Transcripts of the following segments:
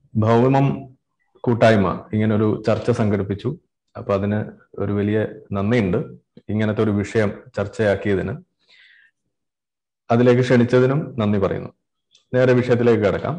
ഭൗമം കൂട്ടായ്മ ഇങ്ങനൊരു ചർച്ച സംഘടിപ്പിച്ചു അപ്പൊ അതിന് ഒരു വലിയ നന്ദിയുണ്ട് ഇങ്ങനത്തെ ഒരു വിഷയം ചർച്ചയാക്കിയതിന് അതിലേക്ക് ക്ഷണിച്ചതിനും നന്ദി പറയുന്നു നേരെ വിഷയത്തിലേക്ക് കിടക്കാം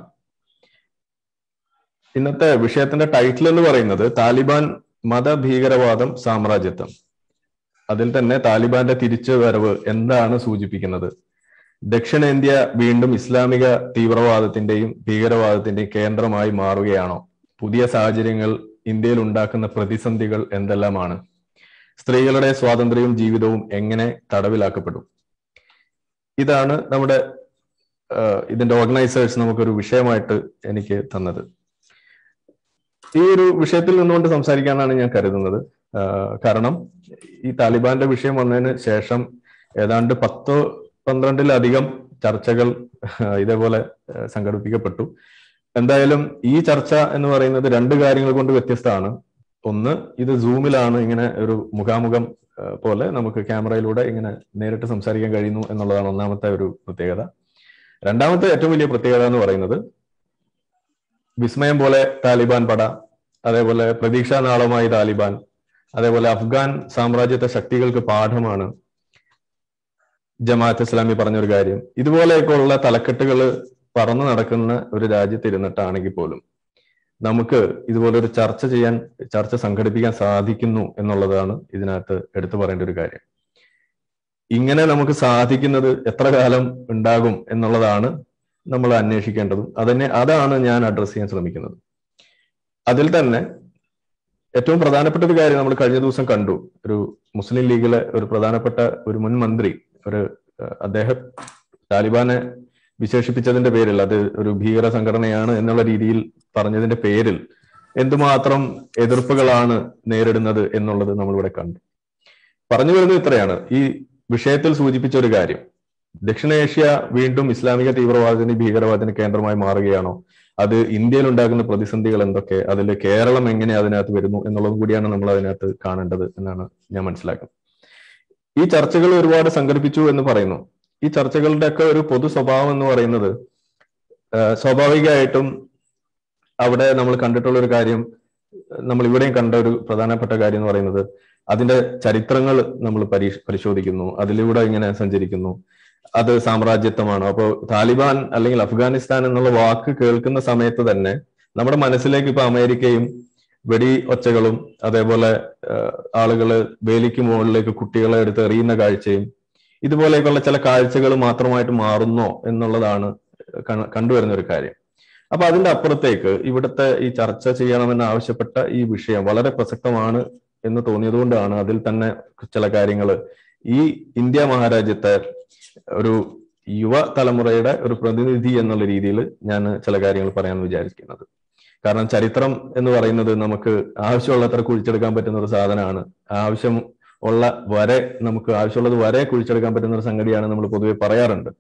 ഇന്നത്തെ വിഷയത്തിന്റെ ടൈറ്റിൽ എന്ന് പറയുന്നത് താലിബാൻ മതഭീകരവാദം സാമ്രാജ്യത്വം അതിൽ തന്നെ താലിബാന്റെ തിരിച്ചു വരവ് എന്താണ് സൂചിപ്പിക്കുന്നത് ദക്ഷിണേന്ത്യ വീണ്ടും ഇസ്ലാമിക തീവ്രവാദത്തിന്റെയും ഭീകരവാദത്തിന്റെയും കേന്ദ്രമായി മാറുകയാണോ പുതിയ സാഹചര്യങ്ങൾ ഇന്ത്യയിൽ ഉണ്ടാക്കുന്ന പ്രതിസന്ധികൾ എന്തെല്ലാമാണ് സ്ത്രീകളുടെ സ്വാതന്ത്ര്യവും ജീവിതവും എങ്ങനെ തടവിലാക്കപ്പെടും ഇതാണ് നമ്മുടെ ഇതിന്റെ ഓർഗനൈസേഴ്സ് നമുക്കൊരു വിഷയമായിട്ട് എനിക്ക് തന്നത് ഈ ഒരു വിഷയത്തിൽ നിന്നുകൊണ്ട് സംസാരിക്കാനാണ് ഞാൻ കരുതുന്നത് കാരണം ഈ താലിബാന്റെ വിഷയം വന്നതിന് ശേഷം ഏതാണ്ട് പത്തോ പന്ത്രണ്ടിലധികം ചർച്ചകൾ ഇതേപോലെ സംഘടിപ്പിക്കപ്പെട്ടു എന്തായാലും ഈ ചർച്ച എന്ന് പറയുന്നത് രണ്ട് കാര്യങ്ങൾ കൊണ്ട് വ്യത്യസ്തമാണ് ഒന്ന് ഇത് സൂമിലാണ് ഇങ്ങനെ ഒരു മുഖാമുഖം പോലെ നമുക്ക് ക്യാമറയിലൂടെ ഇങ്ങനെ നേരിട്ട് സംസാരിക്കാൻ കഴിയുന്നു എന്നുള്ളതാണ് ഒന്നാമത്തെ ഒരു പ്രത്യേകത രണ്ടാമത്തെ ഏറ്റവും വലിയ പ്രത്യേകത എന്ന് പറയുന്നത് വിസ്മയം പോലെ താലിബാൻ പട അതേപോലെ പ്രതീക്ഷാ നാളമായി താലിബാൻ അതേപോലെ അഫ്ഗാൻ സാമ്രാജ്യത്തെ ശക്തികൾക്ക് പാഠമാണ് ജമാഅത്ത് ഇസ്ലാമി പറഞ്ഞൊരു കാര്യം ഇതുപോലെയൊക്കെയുള്ള തലക്കെട്ടുകൾ പറന്നു നടക്കുന്ന ഒരു രാജ്യത്ത് ഇരുന്നിട്ടാണെങ്കിൽ പോലും നമുക്ക് ഇതുപോലെ ഒരു ചർച്ച ചെയ്യാൻ ചർച്ച സംഘടിപ്പിക്കാൻ സാധിക്കുന്നു എന്നുള്ളതാണ് ഇതിനകത്ത് എടുത്തു പറയേണ്ട ഒരു കാര്യം ഇങ്ങനെ നമുക്ക് സാധിക്കുന്നത് എത്ര കാലം ഉണ്ടാകും എന്നുള്ളതാണ് നമ്മൾ അന്വേഷിക്കേണ്ടതും അതന്നെ അതാണ് ഞാൻ അഡ്രസ് ചെയ്യാൻ ശ്രമിക്കുന്നത് അതിൽ തന്നെ ഏറ്റവും പ്രധാനപ്പെട്ട ഒരു കാര്യം നമ്മൾ കഴിഞ്ഞ ദിവസം കണ്ടു ഒരു മുസ്ലിം ലീഗിലെ ഒരു പ്രധാനപ്പെട്ട ഒരു മുൻ മന്ത്രി ഒരു അദ്ദേഹം താലിബാനെ വിശേഷിപ്പിച്ചതിന്റെ പേരിൽ അത് ഒരു ഭീകര സംഘടനയാണ് എന്നുള്ള രീതിയിൽ പറഞ്ഞതിന്റെ പേരിൽ എന്തുമാത്രം എതിർപ്പുകളാണ് നേരിടുന്നത് എന്നുള്ളത് നമ്മളിവിടെ കണ്ടു പറഞ്ഞു വരുന്നത് ഇത്രയാണ് ഈ വിഷയത്തിൽ സൂചിപ്പിച്ച ഒരു കാര്യം ദക്ഷിണേഷ്യ വീണ്ടും ഇസ്ലാമിക തീവ്രവാദത്തിന് ഭീകരവാദത്തിന് കേന്ദ്രമായി മാറുകയാണോ അത് ഇന്ത്യയിൽ ഉണ്ടാകുന്ന പ്രതിസന്ധികൾ എന്തൊക്കെ അതിൽ കേരളം എങ്ങനെ അതിനകത്ത് വരുന്നു എന്നുള്ളതും കൂടിയാണ് നമ്മൾ അതിനകത്ത് കാണേണ്ടത് എന്നാണ് ഞാൻ മനസ്സിലാക്കുന്നത് ഈ ചർച്ചകൾ ഒരുപാട് സംഘടിപ്പിച്ചു എന്ന് പറയുന്നു ഈ ചർച്ചകളുടെ ഒക്കെ ഒരു പൊതു സ്വഭാവം എന്ന് പറയുന്നത് സ്വാഭാവികമായിട്ടും അവിടെ നമ്മൾ കണ്ടിട്ടുള്ള ഒരു കാര്യം നമ്മൾ ഇവിടെയും കണ്ട ഒരു പ്രധാനപ്പെട്ട കാര്യം എന്ന് പറയുന്നത് അതിന്റെ ചരിത്രങ്ങൾ നമ്മൾ പരീക്ഷ പരിശോധിക്കുന്നു അതിലൂടെ ഇങ്ങനെ സഞ്ചരിക്കുന്നു അത് സാമ്രാജ്യത്വമാണ് അപ്പോൾ താലിബാൻ അല്ലെങ്കിൽ അഫ്ഗാനിസ്ഥാൻ എന്നുള്ള വാക്ക് കേൾക്കുന്ന സമയത്ത് തന്നെ നമ്മുടെ മനസ്സിലേക്ക് ഇപ്പൊ അമേരിക്കയും വെടി ഒച്ചകളും അതേപോലെ ആളുകള് വേലിക്ക് മുകളിലേക്ക് കുട്ടികളെ എടുത്ത് എറിയുന്ന കാഴ്ചയും ഇതുപോലെയൊക്കെയുള്ള ചില കാഴ്ചകൾ മാത്രമായിട്ട് മാറുന്നോ എന്നുള്ളതാണ് കണ്ടുവരുന്ന ഒരു കാര്യം അപ്പൊ അതിന്റെ അപ്പുറത്തേക്ക് ഇവിടുത്തെ ഈ ചർച്ച ചെയ്യണമെന്ന് ആവശ്യപ്പെട്ട ഈ വിഷയം വളരെ പ്രസക്തമാണ് എന്ന് തോന്നിയതുകൊണ്ടാണ് അതിൽ തന്നെ ചില കാര്യങ്ങൾ ഈ ഇന്ത്യ മഹാരാജ്യത്തെ ഒരു യുവ തലമുറയുടെ ഒരു പ്രതിനിധി എന്നുള്ള രീതിയിൽ ഞാൻ ചില കാര്യങ്ങൾ പറയാമെന്ന് വിചാരിക്കുന്നത് കാരണം ചരിത്രം എന്ന് പറയുന്നത് നമുക്ക് ആവശ്യമുള്ളത്ര കുഴിച്ചെടുക്കാൻ പറ്റുന്ന ഒരു സാധനമാണ് ആവശ്യം ഉള്ള വരെ നമുക്ക് ആവശ്യമുള്ളത് വരെ കുഴിച്ചെടുക്കാൻ പറ്റുന്ന ഒരു സംഗതിയാണ് നമ്മൾ പൊതുവെ പറയാറുണ്ട്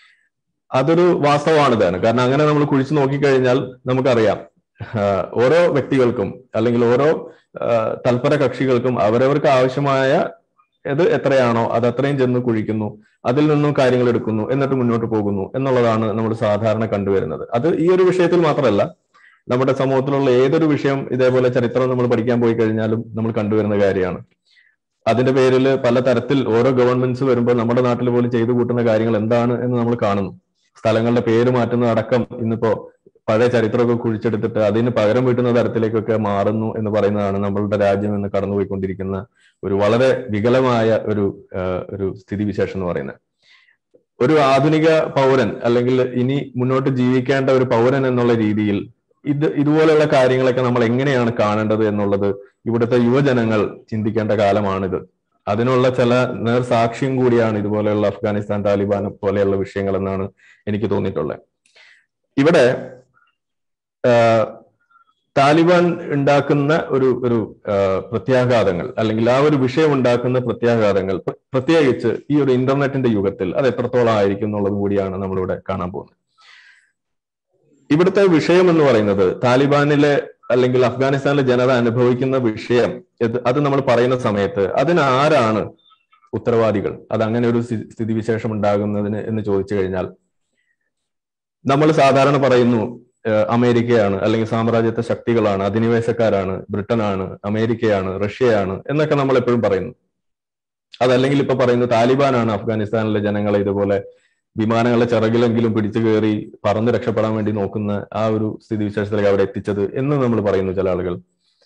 അതൊരു വാസ്തവമാണ് ഇതാണ് കാരണം അങ്ങനെ നമ്മൾ കുഴിച്ചു നോക്കിക്കഴിഞ്ഞാൽ നമുക്കറിയാം ഓരോ വ്യക്തികൾക്കും അല്ലെങ്കിൽ ഓരോ തൽപര കക്ഷികൾക്കും അവരവർക്ക് ആവശ്യമായ ഇത് എത്രയാണോ അത് അത്രയും ചെന്ന് കുഴിക്കുന്നു അതിൽ നിന്നും കാര്യങ്ങൾ എടുക്കുന്നു എന്നിട്ട് മുന്നോട്ട് പോകുന്നു എന്നുള്ളതാണ് നമ്മൾ സാധാരണ കണ്ടുവരുന്നത് അത് ഈ ഒരു വിഷയത്തിൽ മാത്രമല്ല നമ്മുടെ സമൂഹത്തിലുള്ള ഏതൊരു വിഷയം ഇതേപോലെ ചരിത്രം നമ്മൾ പഠിക്കാൻ പോയി കഴിഞ്ഞാലും നമ്മൾ കണ്ടുവരുന്ന കാര്യമാണ് അതിന്റെ പേരിൽ പല തരത്തിൽ ഓരോ ഗവൺമെന്റ്സ് വരുമ്പോൾ നമ്മുടെ നാട്ടിൽ പോലും ചെയ്തു കൂട്ടുന്ന കാര്യങ്ങൾ എന്താണ് എന്ന് നമ്മൾ കാണുന്നു സ്ഥലങ്ങളുടെ പേര് മാറ്റുന്ന അടക്കം ഇന്നിപ്പോ പഴയ ചരിത്രമൊക്കെ കുഴിച്ചെടുത്തിട്ട് അതിന് പകരം വീട്ടുന്ന തരത്തിലേക്കൊക്കെ മാറുന്നു എന്ന് പറയുന്നതാണ് നമ്മളുടെ രാജ്യം എന്ന് കടന്നുപോയിക്കൊണ്ടിരിക്കുന്ന ഒരു വളരെ വികലമായ ഒരു ഒരു സ്ഥിതിവിശേഷം എന്ന് പറയുന്നത് ഒരു ആധുനിക പൗരൻ അല്ലെങ്കിൽ ഇനി മുന്നോട്ട് ജീവിക്കേണ്ട ഒരു പൗരൻ എന്നുള്ള രീതിയിൽ ഇത് ഇതുപോലെയുള്ള കാര്യങ്ങളൊക്കെ നമ്മൾ എങ്ങനെയാണ് കാണേണ്ടത് എന്നുള്ളത് ഇവിടുത്തെ യുവജനങ്ങൾ ചിന്തിക്കേണ്ട കാലമാണിത് അതിനുള്ള ചില നേർസാക്ഷ്യം കൂടിയാണ് ഇതുപോലെയുള്ള അഫ്ഗാനിസ്ഥാൻ താലിബാൻ പോലെയുള്ള വിഷയങ്ങൾ എന്നാണ് എനിക്ക് തോന്നിയിട്ടുള്ളത് ഇവിടെ താലിബാൻ ഉണ്ടാക്കുന്ന ഒരു ഒരു പ്രത്യാഘാതങ്ങൾ അല്ലെങ്കിൽ ആ ഒരു വിഷയം ഉണ്ടാക്കുന്ന പ്രത്യാഘാതങ്ങൾ പ്രത്യേകിച്ച് ഈ ഒരു ഇന്റർനെറ്റിന്റെ യുഗത്തിൽ അത് എത്രത്തോളം ആയിരിക്കും എന്നുള്ളത് കൂടിയാണ് നമ്മളിവിടെ കാണാൻ പോകുന്നത് ഇവിടുത്തെ വിഷയം എന്ന് പറയുന്നത് താലിബാനിലെ അല്ലെങ്കിൽ അഫ്ഗാനിസ്ഥാനിലെ ജനത അനുഭവിക്കുന്ന വിഷയം അത് നമ്മൾ പറയുന്ന സമയത്ത് അതിന് ആരാണ് ഉത്തരവാദികൾ അത് അങ്ങനെ ഒരു സ്ഥിതിവിശേഷം ഉണ്ടാകുന്നതിന് എന്ന് ചോദിച്ചു കഴിഞ്ഞാൽ നമ്മൾ സാധാരണ പറയുന്നു ഏഹ് അമേരിക്കയാണ് അല്ലെങ്കിൽ സാമ്രാജ്യത്വ ശക്തികളാണ് അധിനിവേശക്കാരാണ് ബ്രിട്ടനാണ് അമേരിക്കയാണ് റഷ്യയാണ് എന്നൊക്കെ നമ്മൾ എപ്പോഴും പറയുന്നു അതല്ലെങ്കിൽ ഇപ്പൊ പറയുന്നത് താലിബാനാണ് അഫ്ഗാനിസ്ഥാനിലെ ജനങ്ങളെ ഇതുപോലെ വിമാനങ്ങളെ ചിറകിലെങ്കിലും പിടിച്ചു കയറി പറന്ന് രക്ഷപ്പെടാൻ വേണ്ടി നോക്കുന്ന ആ ഒരു സ്ഥിതിവിശേഷത്തിലേക്ക് അവിടെ എത്തിച്ചത് എന്ന് നമ്മൾ പറയുന്നു ചില ആളുകൾ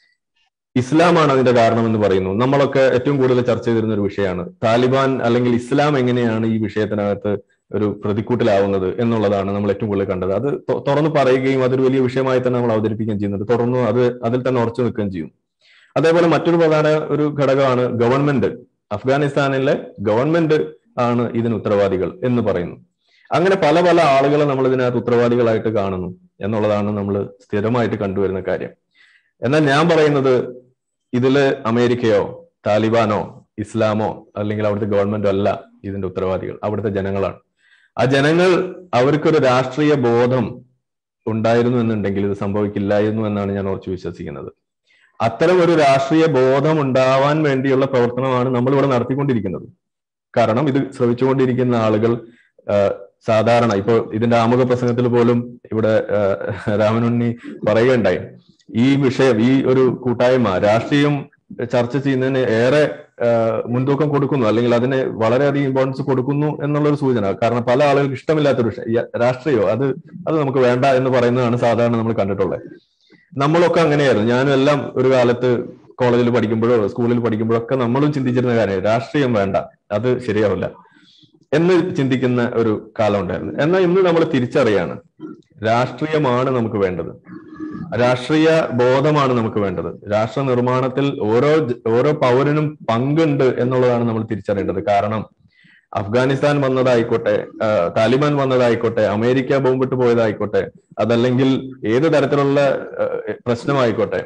ഇസ്ലാമാണ് അതിന്റെ കാരണം എന്ന് പറയുന്നു നമ്മളൊക്കെ ഏറ്റവും കൂടുതൽ ചർച്ച ചെയ്തിരുന്ന ഒരു വിഷയമാണ് താലിബാൻ അല്ലെങ്കിൽ ഇസ്ലാം എങ്ങനെയാണ് ഈ വിഷയത്തിനകത്ത് ഒരു പ്രതിക്കൂട്ടിലാവുന്നത് എന്നുള്ളതാണ് നമ്മൾ ഏറ്റവും കൂടുതൽ കണ്ടത് അത് തൊ- തുറന്നു പറയുകയും അതൊരു വലിയ വിഷയമായി തന്നെ നമ്മൾ അവതരിപ്പിക്കുകയും ചെയ്യുന്നത് തുറന്നു അത് അതിൽ തന്നെ ഉറച്ചു നിൽക്കുകയും ചെയ്യും അതേപോലെ മറ്റൊരു പ്രധാന ഒരു ഘടകമാണ് ഗവൺമെന്റ് അഫ്ഗാനിസ്ഥാനിലെ ഗവൺമെന്റ് ആണ് ഇതിന് ഉത്തരവാദികൾ എന്ന് പറയുന്നു അങ്ങനെ പല പല ആളുകളെ നമ്മൾ ഇതിനകത്ത് ഉത്തരവാദികളായിട്ട് കാണുന്നു എന്നുള്ളതാണ് നമ്മൾ സ്ഥിരമായിട്ട് കണ്ടുവരുന്ന കാര്യം എന്നാൽ ഞാൻ പറയുന്നത് ഇതില് അമേരിക്കയോ താലിബാനോ ഇസ്ലാമോ അല്ലെങ്കിൽ അവിടുത്തെ ഗവൺമെന്റോ അല്ല ഇതിന്റെ ഉത്തരവാദികൾ അവിടുത്തെ ജനങ്ങളാണ് ആ ജനങ്ങൾ അവർക്കൊരു രാഷ്ട്രീയ ബോധം ഉണ്ടായിരുന്നു എന്നുണ്ടെങ്കിൽ ഇത് സംഭവിക്കില്ലായിരുന്നു എന്നാണ് ഞാൻ ഉറച്ചു വിശ്വസിക്കുന്നത് അത്തരം ഒരു രാഷ്ട്രീയ ബോധം ഉണ്ടാവാൻ വേണ്ടിയുള്ള പ്രവർത്തനമാണ് നമ്മൾ ഇവിടെ നടത്തിക്കൊണ്ടിരിക്കുന്നത് കാരണം ഇത് ശ്രമിച്ചുകൊണ്ടിരിക്കുന്ന ആളുകൾ ആ, സാധാരണ ഇപ്പൊ ഇതിന്റെ ആമുഖ പ്രസംഗത്തിൽ പോലും ഇവിടെ ആ, രാമനുണ്ണി പറയുകയുണ്ടായി ഈ വിഷയം ഈ ഒരു കൂട്ടായ്മ രാഷ്ട്രീയം ചർച്ച ചെയ്യുന്നതിന് ഏറെ ആ, മുൻതൂക്കം കൊടുക്കുന്നു അല്ലെങ്കിൽ അതിന് വളരെയധികം ഇമ്പോർട്ടൻസ് കൊടുക്കുന്നു എന്നുള്ള ഒരു സൂചന കാരണം പല ആളുകൾക്ക് ഇഷ്ടമില്ലാത്തൊരു വിഷയം ഈ രാഷ്ട്രീയോ അത് അത് നമുക്ക് വേണ്ട എന്ന് പറയുന്നതാണ് സാധാരണ നമ്മൾ കണ്ടിട്ടുള്ളത് നമ്മളൊക്കെ അങ്ങനെയായിരുന്നു ഞാനും എല്ലാം ഒരു കാലത്ത് കോളേജിൽ പഠിക്കുമ്പോഴോ സ്കൂളിൽ പഠിക്കുമ്പോഴോ ഒക്കെ നമ്മളും ചിന്തിച്ചിരുന്ന കാര്യം രാഷ്ട്രീയം വേണ്ട അത് ശരിയാവില്ല എന്ന് ചിന്തിക്കുന്ന ഒരു കാലം ഉണ്ടായിരുന്നു എന്നാൽ ഇന്ന് നമ്മൾ തിരിച്ചറിയാണ് രാഷ്ട്രീയമാണ് നമുക്ക് വേണ്ടത് രാഷ്ട്രീയ ബോധമാണ് നമുക്ക് വേണ്ടത് രാഷ്ട്ര നിർമ്മാണത്തിൽ ഓരോ ജ- ഓരോ പൗരനും പങ്കുണ്ട് എന്നുള്ളതാണ് നമ്മൾ തിരിച്ചറിയേണ്ടത് കാരണം അഫ്ഗാനിസ്ഥാൻ വന്നതായിക്കോട്ടെ ആ, താലിബാൻ വന്നതായിക്കോട്ടെ അമേരിക്ക ബോംബിട്ട് പോയതായിക്കോട്ടെ അതല്ലെങ്കിൽ ഏത് തരത്തിലുള്ള ആ, പ്രശ്നമായിക്കോട്ടെ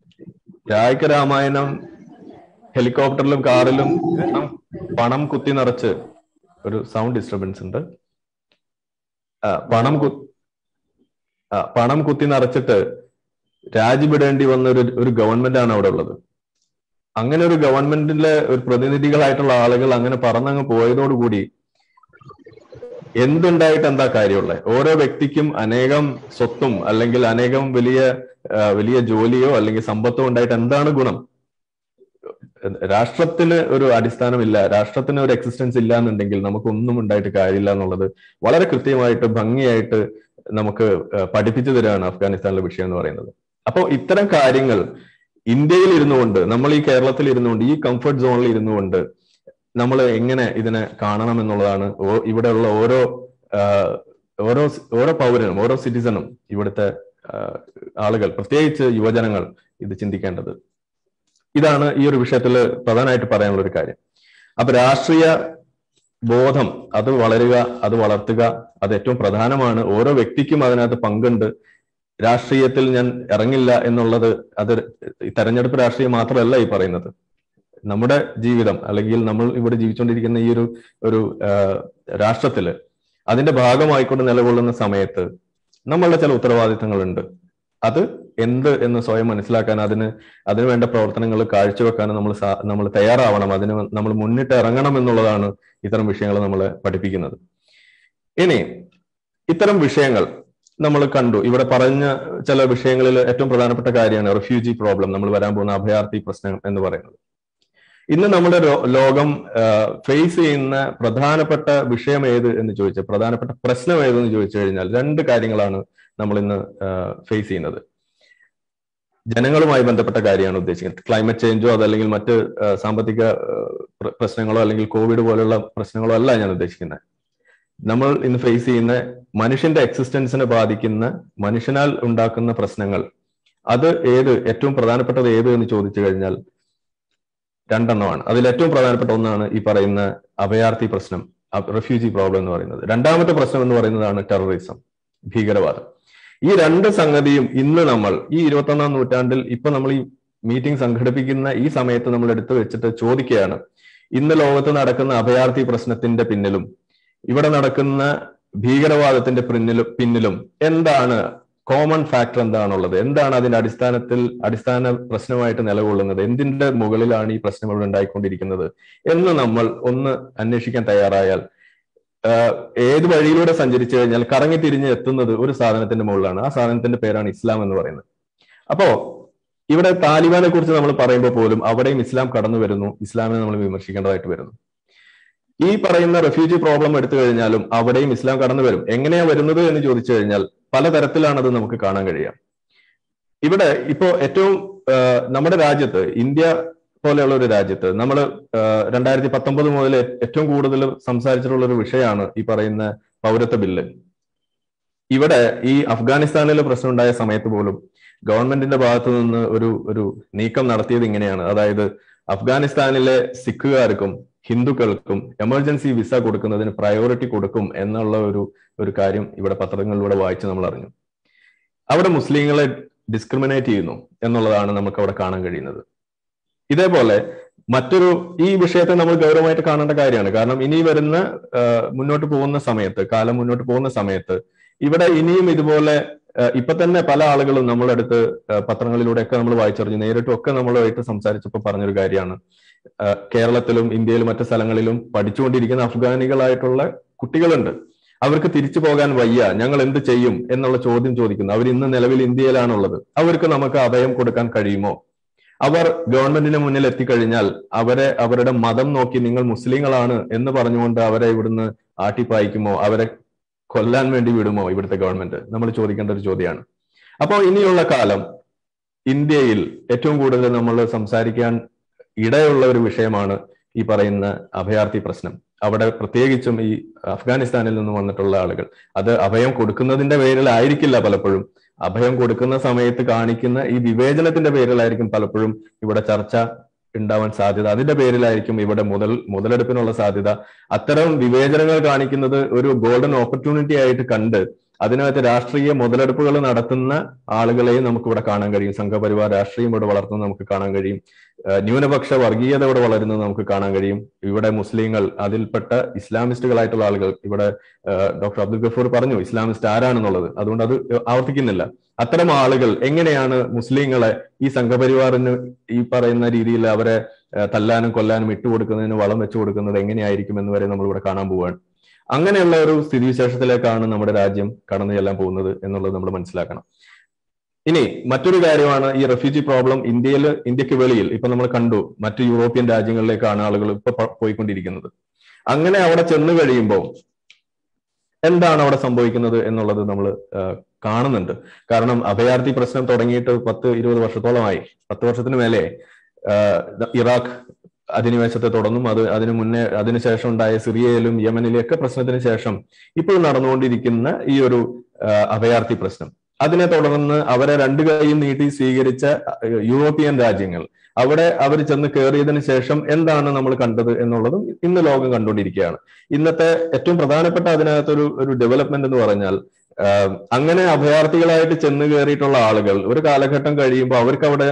രായക രാമായണം ഹെലികോപ്റ്ററിലും കാറിലും പണം പണം കുത്തി നിറച്ച് ഒരു സൗണ്ട് ഡിസ്റ്റർബൻസ് ഉണ്ട് ആ, പണം കു ആ, പണം കുത്തി നിറച്ചിട്ട് രാജിവിടേണ്ടി വന്ന ഒരു ഒരു ഗവൺമെന്റ് ആണ് അവിടെ ഉള്ളത് അങ്ങനെ ഒരു ഗവൺമെന്റിലെ ഒരു പ്രതിനിധികളായിട്ടുള്ള ആളുകൾ അങ്ങനെ പറന്നങ്ങ് പോയതോടുകൂടി എന്തുണ്ടായിട്ട് എന്താ കാര്യമുള്ളത് ഓരോ വ്യക്തിക്കും അനേകം സ്വത്തും അല്ലെങ്കിൽ അനേകം വലിയ ആ, വലിയ ജോലിയോ അല്ലെങ്കിൽ സമ്പത്തോ ഉണ്ടായിട്ട് എന്താണ് ഗുണം രാഷ്ട്രത്തിന് ഒരു അടിസ്ഥാനമില്ല രാഷ്ട്രത്തിന് ഒരു എക്സിസ്റ്റൻസ് ഇല്ല എന്നുണ്ടെങ്കിൽ നമുക്കൊന്നും ഉണ്ടായിട്ട് കാര്യമില്ല എന്നുള്ളത് വളരെ കൃത്യമായിട്ട് ഭംഗിയായിട്ട് നമുക്ക് ആ, പഠിപ്പിച്ചു തരാണ് അഫ്ഗാനിസ്ഥാനിലെ വിഷയം എന്ന് പറയുന്നത് അപ്പോൾ ഇത്തരം കാര്യങ്ങൾ ഇന്ത്യയിൽ ഇരുന്നുകൊണ്ട് നമ്മൾ ഈ കേരളത്തിൽ ഇരുന്നുകൊണ്ട് ഈ കംഫർട്ട് സോണിൽ ഇരുന്നുകൊണ്ട് നമ്മൾ എങ്ങനെ ഇതിനെ കാണണം എന്നുള്ളതാണ് ഓ- ഇവിടെയുള്ള ഓരോ ആ, ഓരോ ഓരോ പൗരനും ഓരോ സിറ്റിസണും ഇവിടുത്തെ ആ, ആളുകൾ പ്രത്യേകിച്ച് യുവജനങ്ങൾ ഇത് ചിന്തിക്കേണ്ടത് ഇതാണ് ഈ ഒരു വിഷയത്തിൽ പ്രധാനമായിട്ട് പറയാനുള്ള ഒരു കാര്യം അപ്പൊ രാഷ്ട്രീയ ബോധം അത് വളരുക അത് വളർത്തുക അത് ഏറ്റവും പ്രധാനമാണ് ഓരോ വ്യക്തിക്കും അതിനകത്ത് പങ്കുണ്ട് രാഷ്ട്രീയത്തിൽ ഞാൻ ഇറങ്ങില്ല എന്നുള്ളത് അത് ഈ തെരഞ്ഞെടുപ്പ് രാഷ്ട്രീയം മാത്രമല്ല ഈ പറയുന്നത് നമ്മുടെ ജീവിതം അല്ലെങ്കിൽ നമ്മൾ ഇവിടെ ജീവിച്ചുകൊണ്ടിരിക്കുന്ന ഈ ഒരു ഒരു ആ, രാഷ്ട്രത്തില് അതിന്റെ ഭാഗമായിക്കൊണ്ട് നിലകൊള്ളുന്ന സമയത്ത് നമ്മളുടെ ചില ഉത്തരവാദിത്തങ്ങളുണ്ട് അത് എന്ത് എന്ന് സ്വയം മനസ്സിലാക്കാൻ അതിന് അതിനു വേണ്ട പ്രവർത്തനങ്ങൾ കാഴ്ചവെക്കാൻ നമ്മൾ സാ- നമ്മൾ തയ്യാറാവണം അതിന് നമ്മൾ മുന്നിട്ട് ഇറങ്ങണം എന്നുള്ളതാണ് ഇത്തരം വിഷയങ്ങൾ നമ്മളെ പഠിപ്പിക്കുന്നത് ഇനി ഇത്തരം വിഷയങ്ങൾ നമ്മൾ കണ്ടു ഇവിടെ പറഞ്ഞ ചില വിഷയങ്ങളിൽ ഏറ്റവും പ്രധാനപ്പെട്ട കാര്യമാണ് റിഫ്യൂജി പ്രോബ്ലം നമ്മൾ വരാൻ പോകുന്ന അഭയാർത്ഥി പ്രശ്നം എന്ന് പറയുന്നത് ഇന്ന് നമ്മുടെ ലോ- ലോകം ഫേസ് ചെയ്യുന്ന പ്രധാനപ്പെട്ട വിഷയം ഏത് എന്ന് ചോദിച്ചാൽ പ്രധാനപ്പെട്ട പ്രശ്നം ഏതെന്ന് ചോദിച്ചു കഴിഞ്ഞാൽ രണ്ട് കാര്യങ്ങളാണ് നമ്മൾ ഇന്ന് ഫേസ് ചെയ്യുന്നത് ജനങ്ങളുമായി ബന്ധപ്പെട്ട കാര്യമാണ് ഉദ്ദേശിക്കുന്നത് ക്ലൈമറ്റ് ചേഞ്ചോ അതല്ലെങ്കിൽ മറ്റ് ആ, സാമ്പത്തിക ആ, പ്ര- പ്രശ്നങ്ങളോ അല്ലെങ്കിൽ കോവിഡ് പോലുള്ള പ്രശ്നങ്ങളോ അല്ല ഞാൻ ഉദ്ദേശിക്കുന്നത് നമ്മൾ ഇന്ന് ഫേസ് ചെയ്യുന്ന മനുഷ്യന്റെ എക്സിസ്റ്റൻസിനെ ബാധിക്കുന്ന മനുഷ്യനാൽ ഉണ്ടാക്കുന്ന പ്രശ്നങ്ങൾ അത് ഏത് ഏറ്റവും പ്രധാനപ്പെട്ടത് ഏത് എന്ന് ചോദിച്ചു കഴിഞ്ഞാൽ രണ്ടെണ്ണമാണ് അതിൽ ഏറ്റവും പ്രധാനപ്പെട്ട ഒന്നാണ് ഈ പറയുന്ന അഭയാർത്ഥി പ്രശ്നം റെഫ്യൂജി പ്രോബ്ലം എന്ന് പറയുന്നത് രണ്ടാമത്തെ പ്രശ്നം എന്ന് പറയുന്നതാണ് ടെററിസം ഭീകരവാദം ഈ രണ്ട് സംഗതിയും ഇന്ന് നമ്മൾ ഈ ഇരുപത്തൊന്നാം നൂറ്റാണ്ടിൽ ഇപ്പൊ നമ്മൾ ഈ മീറ്റിംഗ് സംഘടിപ്പിക്കുന്ന ഈ സമയത്ത് നമ്മൾ എടുത്തു വെച്ചിട്ട് ചോദിക്കുകയാണ് ഇന്ന് ലോകത്ത് നടക്കുന്ന അഭയാർത്ഥി പ്രശ്നത്തിന്റെ പിന്നിലും ഇവിടെ നടക്കുന്ന ഭീകരവാദത്തിന്റെ പിന്നിലും പിന്നിലും എന്താണ് കോമൺ ഫാക്ടർ എന്താണുള്ളത് എന്താണ് അതിന്റെ അടിസ്ഥാനത്തിൽ അടിസ്ഥാന പ്രശ്നമായിട്ട് നിലകൊള്ളുന്നത് എന്തിന്റെ മുകളിലാണ് ഈ പ്രശ്നങ്ങൾ ഉണ്ടായിക്കൊണ്ടിരിക്കുന്നത് എന്ന് നമ്മൾ ഒന്ന് അന്വേഷിക്കാൻ തയ്യാറായാൽ ഏത് വഴിയിലൂടെ സഞ്ചരിച്ചു കഴിഞ്ഞാൽ കറങ്ങി തിരിഞ്ഞ് എത്തുന്നത് ഒരു സാധനത്തിന്റെ മുകളിലാണ് ആ സാധനത്തിന്റെ പേരാണ് ഇസ്ലാം എന്ന് പറയുന്നത് അപ്പോ ഇവിടെ താലിബാനെ കുറിച്ച് നമ്മൾ പറയുമ്പോൾ പോലും അവിടെയും ഇസ്ലാം കടന്നു വരുന്നു ഇസ്ലാമിനെ നമ്മൾ വിമർശിക്കേണ്ടതായിട്ട് വരുന്നു ഈ പറയുന്ന റെഫ്യൂജി പ്രോബ്ലം എടുത്തു കഴിഞ്ഞാലും അവിടെയും ഇസ്ലാം കടന്നു വരും എങ്ങനെയാ വരുന്നത് എന്ന് ചോദിച്ചു കഴിഞ്ഞാൽ പലതരത്തിലാണ് അത് നമുക്ക് കാണാൻ കഴിയുക ഇവിടെ ഇപ്പോ ഏറ്റവും നമ്മുടെ രാജ്യത്ത് ഇന്ത്യ പോലെയുള്ള ഒരു രാജ്യത്ത് നമ്മൾ രണ്ടായിരത്തി പത്തൊമ്പത് മുതൽ ഏറ്റവും കൂടുതൽ സംസാരിച്ചിട്ടുള്ള ഒരു വിഷയമാണ് ഈ പറയുന്ന പൗരത്വ ബില്ല് ഇവിടെ ഈ അഫ്ഗാനിസ്ഥാനിൽ പ്രശ്നം ഉണ്ടായ സമയത്ത് പോലും ഗവൺമെന്റിന്റെ ഭാഗത്തു നിന്ന് ഒരു ഒരു നീക്കം നടത്തിയത് ഇങ്ങനെയാണ് അതായത് അഫ്ഗാനിസ്ഥാനിലെ സിഖുകാർക്കും ഹിന്ദുക്കൾക്കും എമർജൻസി വിസ കൊടുക്കുന്നതിന് പ്രയോറിറ്റി കൊടുക്കും എന്നുള്ള ഒരു ഒരു കാര്യം ഇവിടെ പത്രങ്ങളിലൂടെ വായിച്ച് നമ്മൾ അറിഞ്ഞു അവിടെ മുസ്ലിങ്ങളെ ഡിസ്ക്രിമിനേറ്റ് ചെയ്യുന്നു എന്നുള്ളതാണ് നമുക്ക് അവിടെ കാണാൻ കഴിയുന്നത് ഇതേപോലെ മറ്റൊരു ഈ വിഷയത്തെ നമ്മൾ ഗൗരവമായിട്ട് കാണേണ്ട കാര്യമാണ് കാരണം ഇനി വരുന്ന മുന്നോട്ട് പോകുന്ന സമയത്ത് കാലം മുന്നോട്ട് പോകുന്ന സമയത്ത് ഇവിടെ ഇനിയും ഇതുപോലെ ഇപ്പൊ തന്നെ പല ആളുകളും നമ്മുടെ അടുത്ത് പത്രങ്ങളിലൂടെയൊക്കെ നമ്മൾ വായിച്ചറിഞ്ഞു നേരിട്ടും ഒക്കെ നമ്മളുമായിട്ട് സംസാരിച്ചപ്പോൾ പറഞ്ഞൊരു കാര്യമാണ് കേരളത്തിലും ഇന്ത്യയിലും മറ്റു സ്ഥലങ്ങളിലും പഠിച്ചുകൊണ്ടിരിക്കുന്ന അഫ്ഗാനികളായിട്ടുള്ള കുട്ടികളുണ്ട് അവർക്ക് തിരിച്ചു പോകാൻ വയ്യ ഞങ്ങൾ എന്ത് ചെയ്യും എന്നുള്ള ചോദ്യം ചോദിക്കുന്നു അവർ ഇന്ന് നിലവിൽ ഇന്ത്യയിലാണുള്ളത് അവർക്ക് നമുക്ക് അഭയം കൊടുക്കാൻ കഴിയുമോ അവർ ഗവൺമെന്റിന് മുന്നിൽ എത്തിക്കഴിഞ്ഞാൽ അവരെ അവരുടെ മതം നോക്കി നിങ്ങൾ മുസ്ലിങ്ങളാണ് എന്ന് പറഞ്ഞുകൊണ്ട് അവരെ ഇവിടുന്ന് ആട്ടിപ്പായിക്കുമോ അവരെ കൊല്ലാൻ വേണ്ടി വിടുമോ ഇവിടുത്തെ ഗവൺമെന്റ് നമ്മൾ ചോദിക്കേണ്ട ഒരു ചോദ്യമാണ് അപ്പോൾ ഇനിയുള്ള കാലം ഇന്ത്യയിൽ ഏറ്റവും കൂടുതൽ നമ്മൾ സംസാരിക്കാൻ ഇടയുള്ള ഒരു വിഷയമാണ് ഈ പറയുന്ന അഭയാർത്ഥി പ്രശ്നം അവിടെ പ്രത്യേകിച്ചും ഈ അഫ്ഗാനിസ്ഥാനിൽ നിന്ന് വന്നിട്ടുള്ള ആളുകൾ അത് അഭയം കൊടുക്കുന്നതിന്റെ പേരിലായിരിക്കില്ല പലപ്പോഴും അഭയം കൊടുക്കുന്ന സമയത്ത് കാണിക്കുന്ന ഈ വിവേചനത്തിന്റെ പേരിലായിരിക്കും പലപ്പോഴും ഇവിടെ ചർച്ച ഉണ്ടാവാൻ സാധ്യത അതിന്റെ പേരിലായിരിക്കും ഇവിടെ മുതൽ മുതലെടുപ്പിനുള്ള സാധ്യത അത്തരം വിവേചനങ്ങൾ കാണിക്കുന്നത് ഒരു ഗോൾഡൻ ഓപ്പർച്യൂണിറ്റി ആയിട്ട് കണ്ട് അതിനകത്ത് രാഷ്ട്രീയ മുതലെടുപ്പുകൾ നടത്തുന്ന ആളുകളെയും നമുക്ക് ഇവിടെ കാണാൻ കഴിയും സംഘപരിവാർ രാഷ്ട്രീയം ഇവിടെ വളർത്തുന്നത് നമുക്ക് കാണാൻ കഴിയും ന്യൂനപക്ഷ വർഗീയത ഇവിടെ വളരുന്നത് നമുക്ക് കാണാൻ കഴിയും ഇവിടെ മുസ്ലിങ്ങൾ അതിൽപ്പെട്ട ഇസ്ലാമിസ്റ്റുകളായിട്ടുള്ള ആളുകൾ ഇവിടെ ഡോക്ടർ അബ്ദുൽ ഗഫൂർ പറഞ്ഞു ഇസ്ലാമിസ്റ്റ് ആരാണെന്നുള്ളത് അതുകൊണ്ട് അത് ആവർത്തിക്കുന്നില്ല അത്തരം ആളുകൾ എങ്ങനെയാണ് മുസ്ലിങ്ങളെ ഈ സംഘപരിവാറിന് ഈ പറയുന്ന രീതിയിൽ അവരെ തല്ലാനും കൊല്ലാനും ഇട്ടുകൊടുക്കുന്നതിന് വളം വെച്ചു കൊടുക്കുന്നത് എങ്ങനെയായിരിക്കും എന്ന് വരെ നമ്മൾ ഇവിടെ കാണാൻ പോവുകയാണ് അങ്ങനെയുള്ള ഒരു സ്ഥിതിവിശേഷത്തിലേക്കാണ് നമ്മുടെ രാജ്യം കടന്നു ചെല്ലാൻ പോകുന്നത് എന്നുള്ളത് നമ്മൾ മനസ്സിലാക്കണം ഇനി മറ്റൊരു കാര്യമാണ് ഈ റെഫ്യൂജി പ്രോബ്ലം ഇന്ത്യയിൽ ഇന്ത്യക്ക് വെളിയിൽ ഇപ്പൊ നമ്മൾ കണ്ടു മറ്റു യൂറോപ്യൻ രാജ്യങ്ങളിലേക്കാണ് ആളുകൾ ഇപ്പൊ പോയിക്കൊണ്ടിരിക്കുന്നത് അങ്ങനെ അവിടെ ചെന്ന് കഴിയുമ്പോൾ എന്താണ് അവിടെ സംഭവിക്കുന്നത് എന്നുള്ളത് നമ്മൾ കാണുന്നുണ്ട് കാരണം അഭയാർത്ഥി പ്രശ്നം തുടങ്ങിയിട്ട് പത്ത് ഇരുപത് വർഷത്തോളമായി പത്ത് വർഷത്തിന് മേലെ ഇറാഖ് അധിനിവേശത്തെ തുടർന്നും അത് അതിനു മുന്നേ അതിനുശേഷം ഉണ്ടായ സിറിയയിലും യമനിലും ഒക്കെ പ്രശ്നത്തിന് ശേഷം ഇപ്പോൾ നടന്നുകൊണ്ടിരിക്കുന്ന ഈ ഒരു അഭയാർത്ഥി പ്രശ്നം അതിനെ തുടർന്ന് അവരെ രണ്ടു കൈയും നീട്ടി സ്വീകരിച്ച യൂറോപ്യൻ രാജ്യങ്ങൾ അവിടെ അവർ ചെന്ന് കയറിയതിനു ശേഷം എന്താണ് നമ്മൾ കണ്ടത് എന്നുള്ളതും ഇന്ന് ലോകം കണ്ടുകൊണ്ടിരിക്കുകയാണ് ഇന്നത്തെ ഏറ്റവും പ്രധാനപ്പെട്ട അതിനകത്തൊരു ഒരു ഡെവലപ്മെന്റ് എന്ന് പറഞ്ഞാൽ അങ്ങനെ അഭയാർത്ഥികളായിട്ട് ചെന്ന് കയറിയിട്ടുള്ള ആളുകൾ ഒരു കാലഘട്ടം കഴിയുമ്പോൾ അവർക്ക് അവിടെ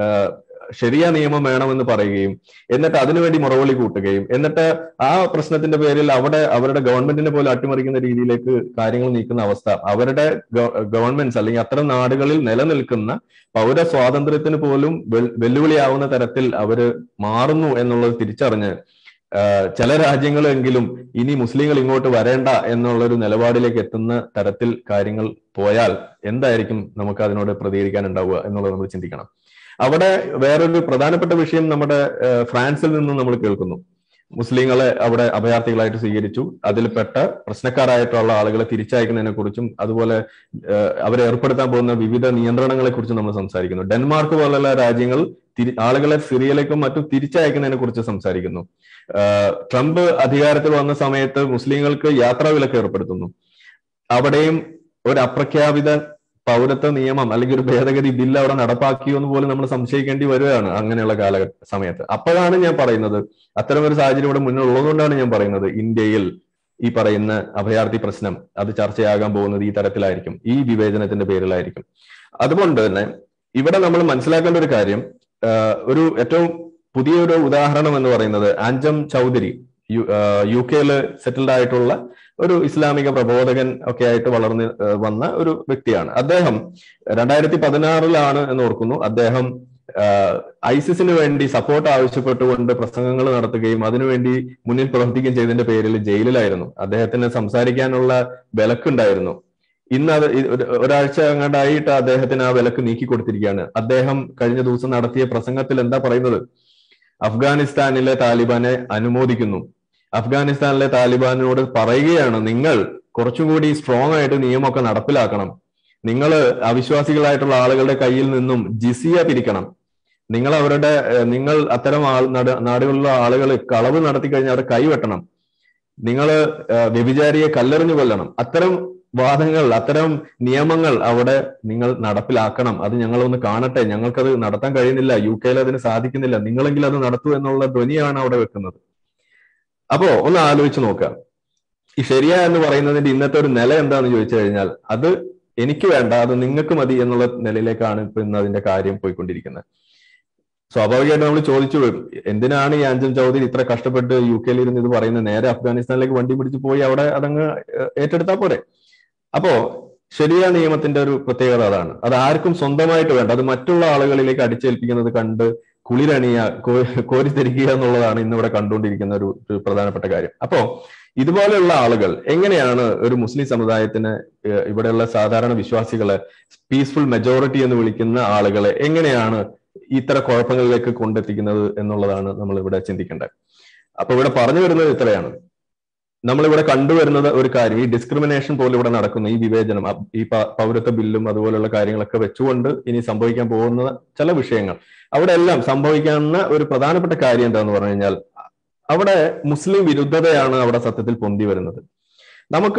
ശരിയ നിയമം വേണമെന്ന് പറയുകയും എന്നിട്ട് അതിനുവേണ്ടി മുറവിളി കൂട്ടുകയും എന്നിട്ട് ആ പ്രശ്നത്തിന്റെ പേരിൽ അവിടെ അവരുടെ ഗവൺമെന്റിനെ പോലും അട്ടിമറിക്കുന്ന രീതിയിലേക്ക് കാര്യങ്ങൾ നീക്കുന്ന അവസ്ഥ അവരുടെ ഗവൺമെന്റ്സ് അല്ലെങ്കിൽ അത്തരം നാടുകളിൽ നിലനിൽക്കുന്ന പൗര സ്വാതന്ത്ര്യത്തിന് പോലും വെല്ലുവിളിയാവുന്ന തരത്തിൽ അവര് മാറുന്നു എന്നുള്ളത് തിരിച്ചറിഞ്ഞ് ചില രാജ്യങ്ങളെങ്കിലും ഇനി മുസ്ലിങ്ങൾ ഇങ്ങോട്ട് വരേണ്ട എന്നുള്ള ഒരു നിലപാടിലേക്ക് എത്തുന്ന തരത്തിൽ കാര്യങ്ങൾ പോയാൽ എന്തായിരിക്കും നമുക്ക് അതിനോട് പ്രതികരിക്കാൻ ഉണ്ടാവുക എന്നുള്ളത് നമ്മൾ ചിന്തിക്കണം അവിടെ വേറൊരു പ്രധാനപ്പെട്ട വിഷയം നമ്മുടെ ഫ്രാൻസിൽ നിന്ന് നമ്മൾ കേൾക്കുന്നു മുസ്ലിങ്ങളെ അവിടെ അഭയാർത്ഥികളായിട്ട് സ്വീകരിച്ചു അതിൽപ്പെട്ട പ്രശ്നക്കാരായിട്ടുള്ള ആളുകളെ തിരിച്ചയക്കുന്നതിനെ കുറിച്ചും അതുപോലെ അവരെ ഏർപ്പെടുത്താൻ പോകുന്ന വിവിധ നിയന്ത്രണങ്ങളെ കുറിച്ചും നമ്മൾ സംസാരിക്കുന്നു ഡെൻമാർക്ക് പോലുള്ള രാജ്യങ്ങൾ ആളുകളെ സിറിയയിലേക്കും മറ്റും തിരിച്ചയക്കുന്നതിനെ കുറിച്ച് സംസാരിക്കുന്നു ട്രംപ് അധികാരത്തിൽ വന്ന സമയത്ത് മുസ്ലിങ്ങൾക്ക് യാത്രാ വിലക്ക് ഏർപ്പെടുത്തുന്നു അവിടെയും ഒരു അപ്രഖ്യാപിത പൗരത്വ നിയമം അല്ലെങ്കിൽ ഒരു ഭേദഗതി ബില്ല് അവിടെ നടപ്പാക്കിയോ എന്ന് പോലും നമ്മൾ സംശയിക്കേണ്ടി വരികയാണ് അങ്ങനെയുള്ള കാല സമയത്ത് അപ്പോഴാണ് ഞാൻ പറയുന്നത് അത്തരം ഒരു സാഹചര്യം ഇവിടെ മുന്നിലുള്ളതുകൊണ്ടാണ് ഞാൻ പറയുന്നത് ഇന്ത്യയിൽ ഈ പറയുന്ന അഭയാർത്ഥി പ്രശ്നം അത് ചർച്ചയാകാൻ പോകുന്നത് ഈ തരത്തിലായിരിക്കും ഈ വിവേചനത്തിന്റെ പേരിലായിരിക്കും അതുകൊണ്ട് തന്നെ ഇവിടെ നമ്മൾ മനസ്സിലാക്കേണ്ട ഒരു കാര്യം ഒരു ഏറ്റവും പുതിയൊരു ഉദാഹരണം എന്ന് പറയുന്നത് ആൻജം ചൗധരി യു യു കെയിൽ സെറ്റിൽഡ് ആയിട്ടുള്ള ഒരു ഇസ്ലാമിക പ്രബോധകൻ ഒക്കെ ആയിട്ട് വളർന്ന് വന്ന ഒരു വ്യക്തിയാണ് അദ്ദേഹം രണ്ടായിരത്തി പതിനാറിലാണ് എന്ന് ഓർക്കുന്നു അദ്ദേഹം ഐസിസിന് വേണ്ടി സപ്പോർട്ട് ആവശ്യപ്പെട്ടുകൊണ്ട് പ്രസംഗങ്ങൾ നടത്തുകയും അതിനുവേണ്ടി മുന്നിൽ പ്രവർത്തിക്കുകയും ചെയ്തതിന്റെ പേരിൽ ജയിലിലായിരുന്നു അദ്ദേഹത്തിന് സംസാരിക്കാനുള്ള വിലക്കുണ്ടായിരുന്നു ഇന്ന് അത് ഒരാഴ്ച അങ്ങോട്ടായിട്ട് അദ്ദേഹത്തിന് ആ വിലക്ക് നീക്കി കൊടുത്തിരിക്കുകയാണ് അദ്ദേഹം കഴിഞ്ഞ ദിവസം നടത്തിയ പ്രസംഗത്തിൽ എന്താ പറയുന്നത് അഫ്ഗാനിസ്ഥാനിലെ താലിബാനെ അനുമോദിക്കുന്നു അഫ്ഗാനിസ്ഥാനിലെ താലിബാനോട് പറയുകയാണ് നിങ്ങൾ കുറച്ചുകൂടി സ്ട്രോങ് ആയിട്ട് നിയമമൊക്കെ നടപ്പിലാക്കണം നിങ്ങൾ അവിശ്വാസികളായിട്ടുള്ള ആളുകളുടെ കയ്യിൽ നിന്നും ജിസിയ പിരിക്കണം നിങ്ങൾ അവരുടെ നിങ്ങൾ അത്തരം ആൾ നാടുകളിലുള്ള ആളുകൾ കളവ് നടത്തി കഴിഞ്ഞാൽ അവരെ കൈവെട്ടണം നിങ്ങൾ വ്യഭിചാരിയെ കല്ലെറിഞ്ഞു കൊല്ലണം അത്തരം വാദങ്ങൾ അത്തരം നിയമങ്ങൾ അവിടെ നിങ്ങൾ നടപ്പിലാക്കണം അത് ഞങ്ങളൊന്ന് കാണട്ടെ ഞങ്ങൾക്കത് നടത്താൻ കഴിയുന്നില്ല യു കെയിൽ അതിന് സാധിക്കുന്നില്ല നിങ്ങളെങ്കിൽ അത് നടത്തൂ എന്നുള്ള ധ്വനിയാണ് അവിടെ വെക്കുന്നത് അപ്പോ ഒന്ന് ആലോചിച്ച് നോക്കുക ഈ ശരിയ എന്ന് പറയുന്നതിന്റെ ഇന്നത്തെ ഒരു നില എന്താണെന്ന് ചോദിച്ചു കഴിഞ്ഞാൽ അത് എനിക്ക് വേണ്ട അത് നിങ്ങൾക്ക് മതി എന്നുള്ള നിലയിലേക്കാണ് ഇപ്പൊ ഇന്ന് അതിന്റെ കാര്യം പോയിക്കൊണ്ടിരിക്കുന്നത് സ്വാഭാവികമായിട്ട് നമ്മൾ ചോദിച്ചു വരും എന്തിനാണ് ഈ അഞ്ജൻ ചൗധരി ഇത്ര കഷ്ടപ്പെട്ട് യു കെയിൽ ഇരുന്ന് ഇത് പറയുന്നത് നേരെ അഫ്ഗാനിസ്ഥാനിലേക്ക് വണ്ടി പിടിച്ച് പോയി അവിടെ അതങ്ങ് ഏറ്റെടുത്താൽ പോരെ അപ്പോ ശരിയ നിയമത്തിന്റെ ഒരു പ്രത്യേകത അതാണ് അത് ആർക്കും സ്വന്തമായിട്ട് വേണ്ട അത് മറ്റുള്ള ആളുകളിലേക്ക് അടിച്ചേൽപ്പിക്കുന്നത് കണ്ട് കുളിരണിയ കോരിത്തിരിക്കുക എന്നുള്ളതാണ് ഇന്നിവിടെ കണ്ടുകൊണ്ടിരിക്കുന്ന ഒരു പ്രധാനപ്പെട്ട കാര്യം അപ്പോ ഇതുപോലെയുള്ള ആളുകൾ എങ്ങനെയാണ് ഒരു മുസ്ലിം സമുദായത്തിന് ഇവിടെയുള്ള സാധാരണ വിശ്വാസികളെ പീസ്ഫുൾ മെജോറിറ്റി എന്ന് വിളിക്കുന്ന ആളുകളെ എങ്ങനെയാണ് ഇത്തര കുഴപ്പങ്ങളിലേക്ക് കൊണ്ടെത്തിക്കുന്നത് എന്നുള്ളതാണ് നമ്മൾ ഇവിടെ ചിന്തിക്കേണ്ടത് അപ്പൊ ഇവിടെ പറഞ്ഞു വരുന്നത് ഇത്രയാണ് നമ്മളിവിടെ കണ്ടുവരുന്നത് ഒരു കാര്യം ഈ ഡിസ്ക്രിമിനേഷൻ പോലെ ഇവിടെ നടക്കുന്ന ഈ വിവേചനം ഈ പൗരത്വ ബില്ലും അതുപോലുള്ള കാര്യങ്ങളൊക്കെ വെച്ചുകൊണ്ട് ഇനി സംഭവിക്കാൻ പോകുന്ന ചില വിഷയങ്ങൾ അവിടെ എല്ലാം സംഭവിക്കാവുന്ന ഒരു പ്രധാനപ്പെട്ട കാര്യം എന്താന്ന് പറഞ്ഞു കഴിഞ്ഞാൽ അവിടെ മുസ്ലിം വിരുദ്ധതയാണ് അവിടെ സത്യത്തിൽ പൊന്തി വരുന്നത് നമുക്ക്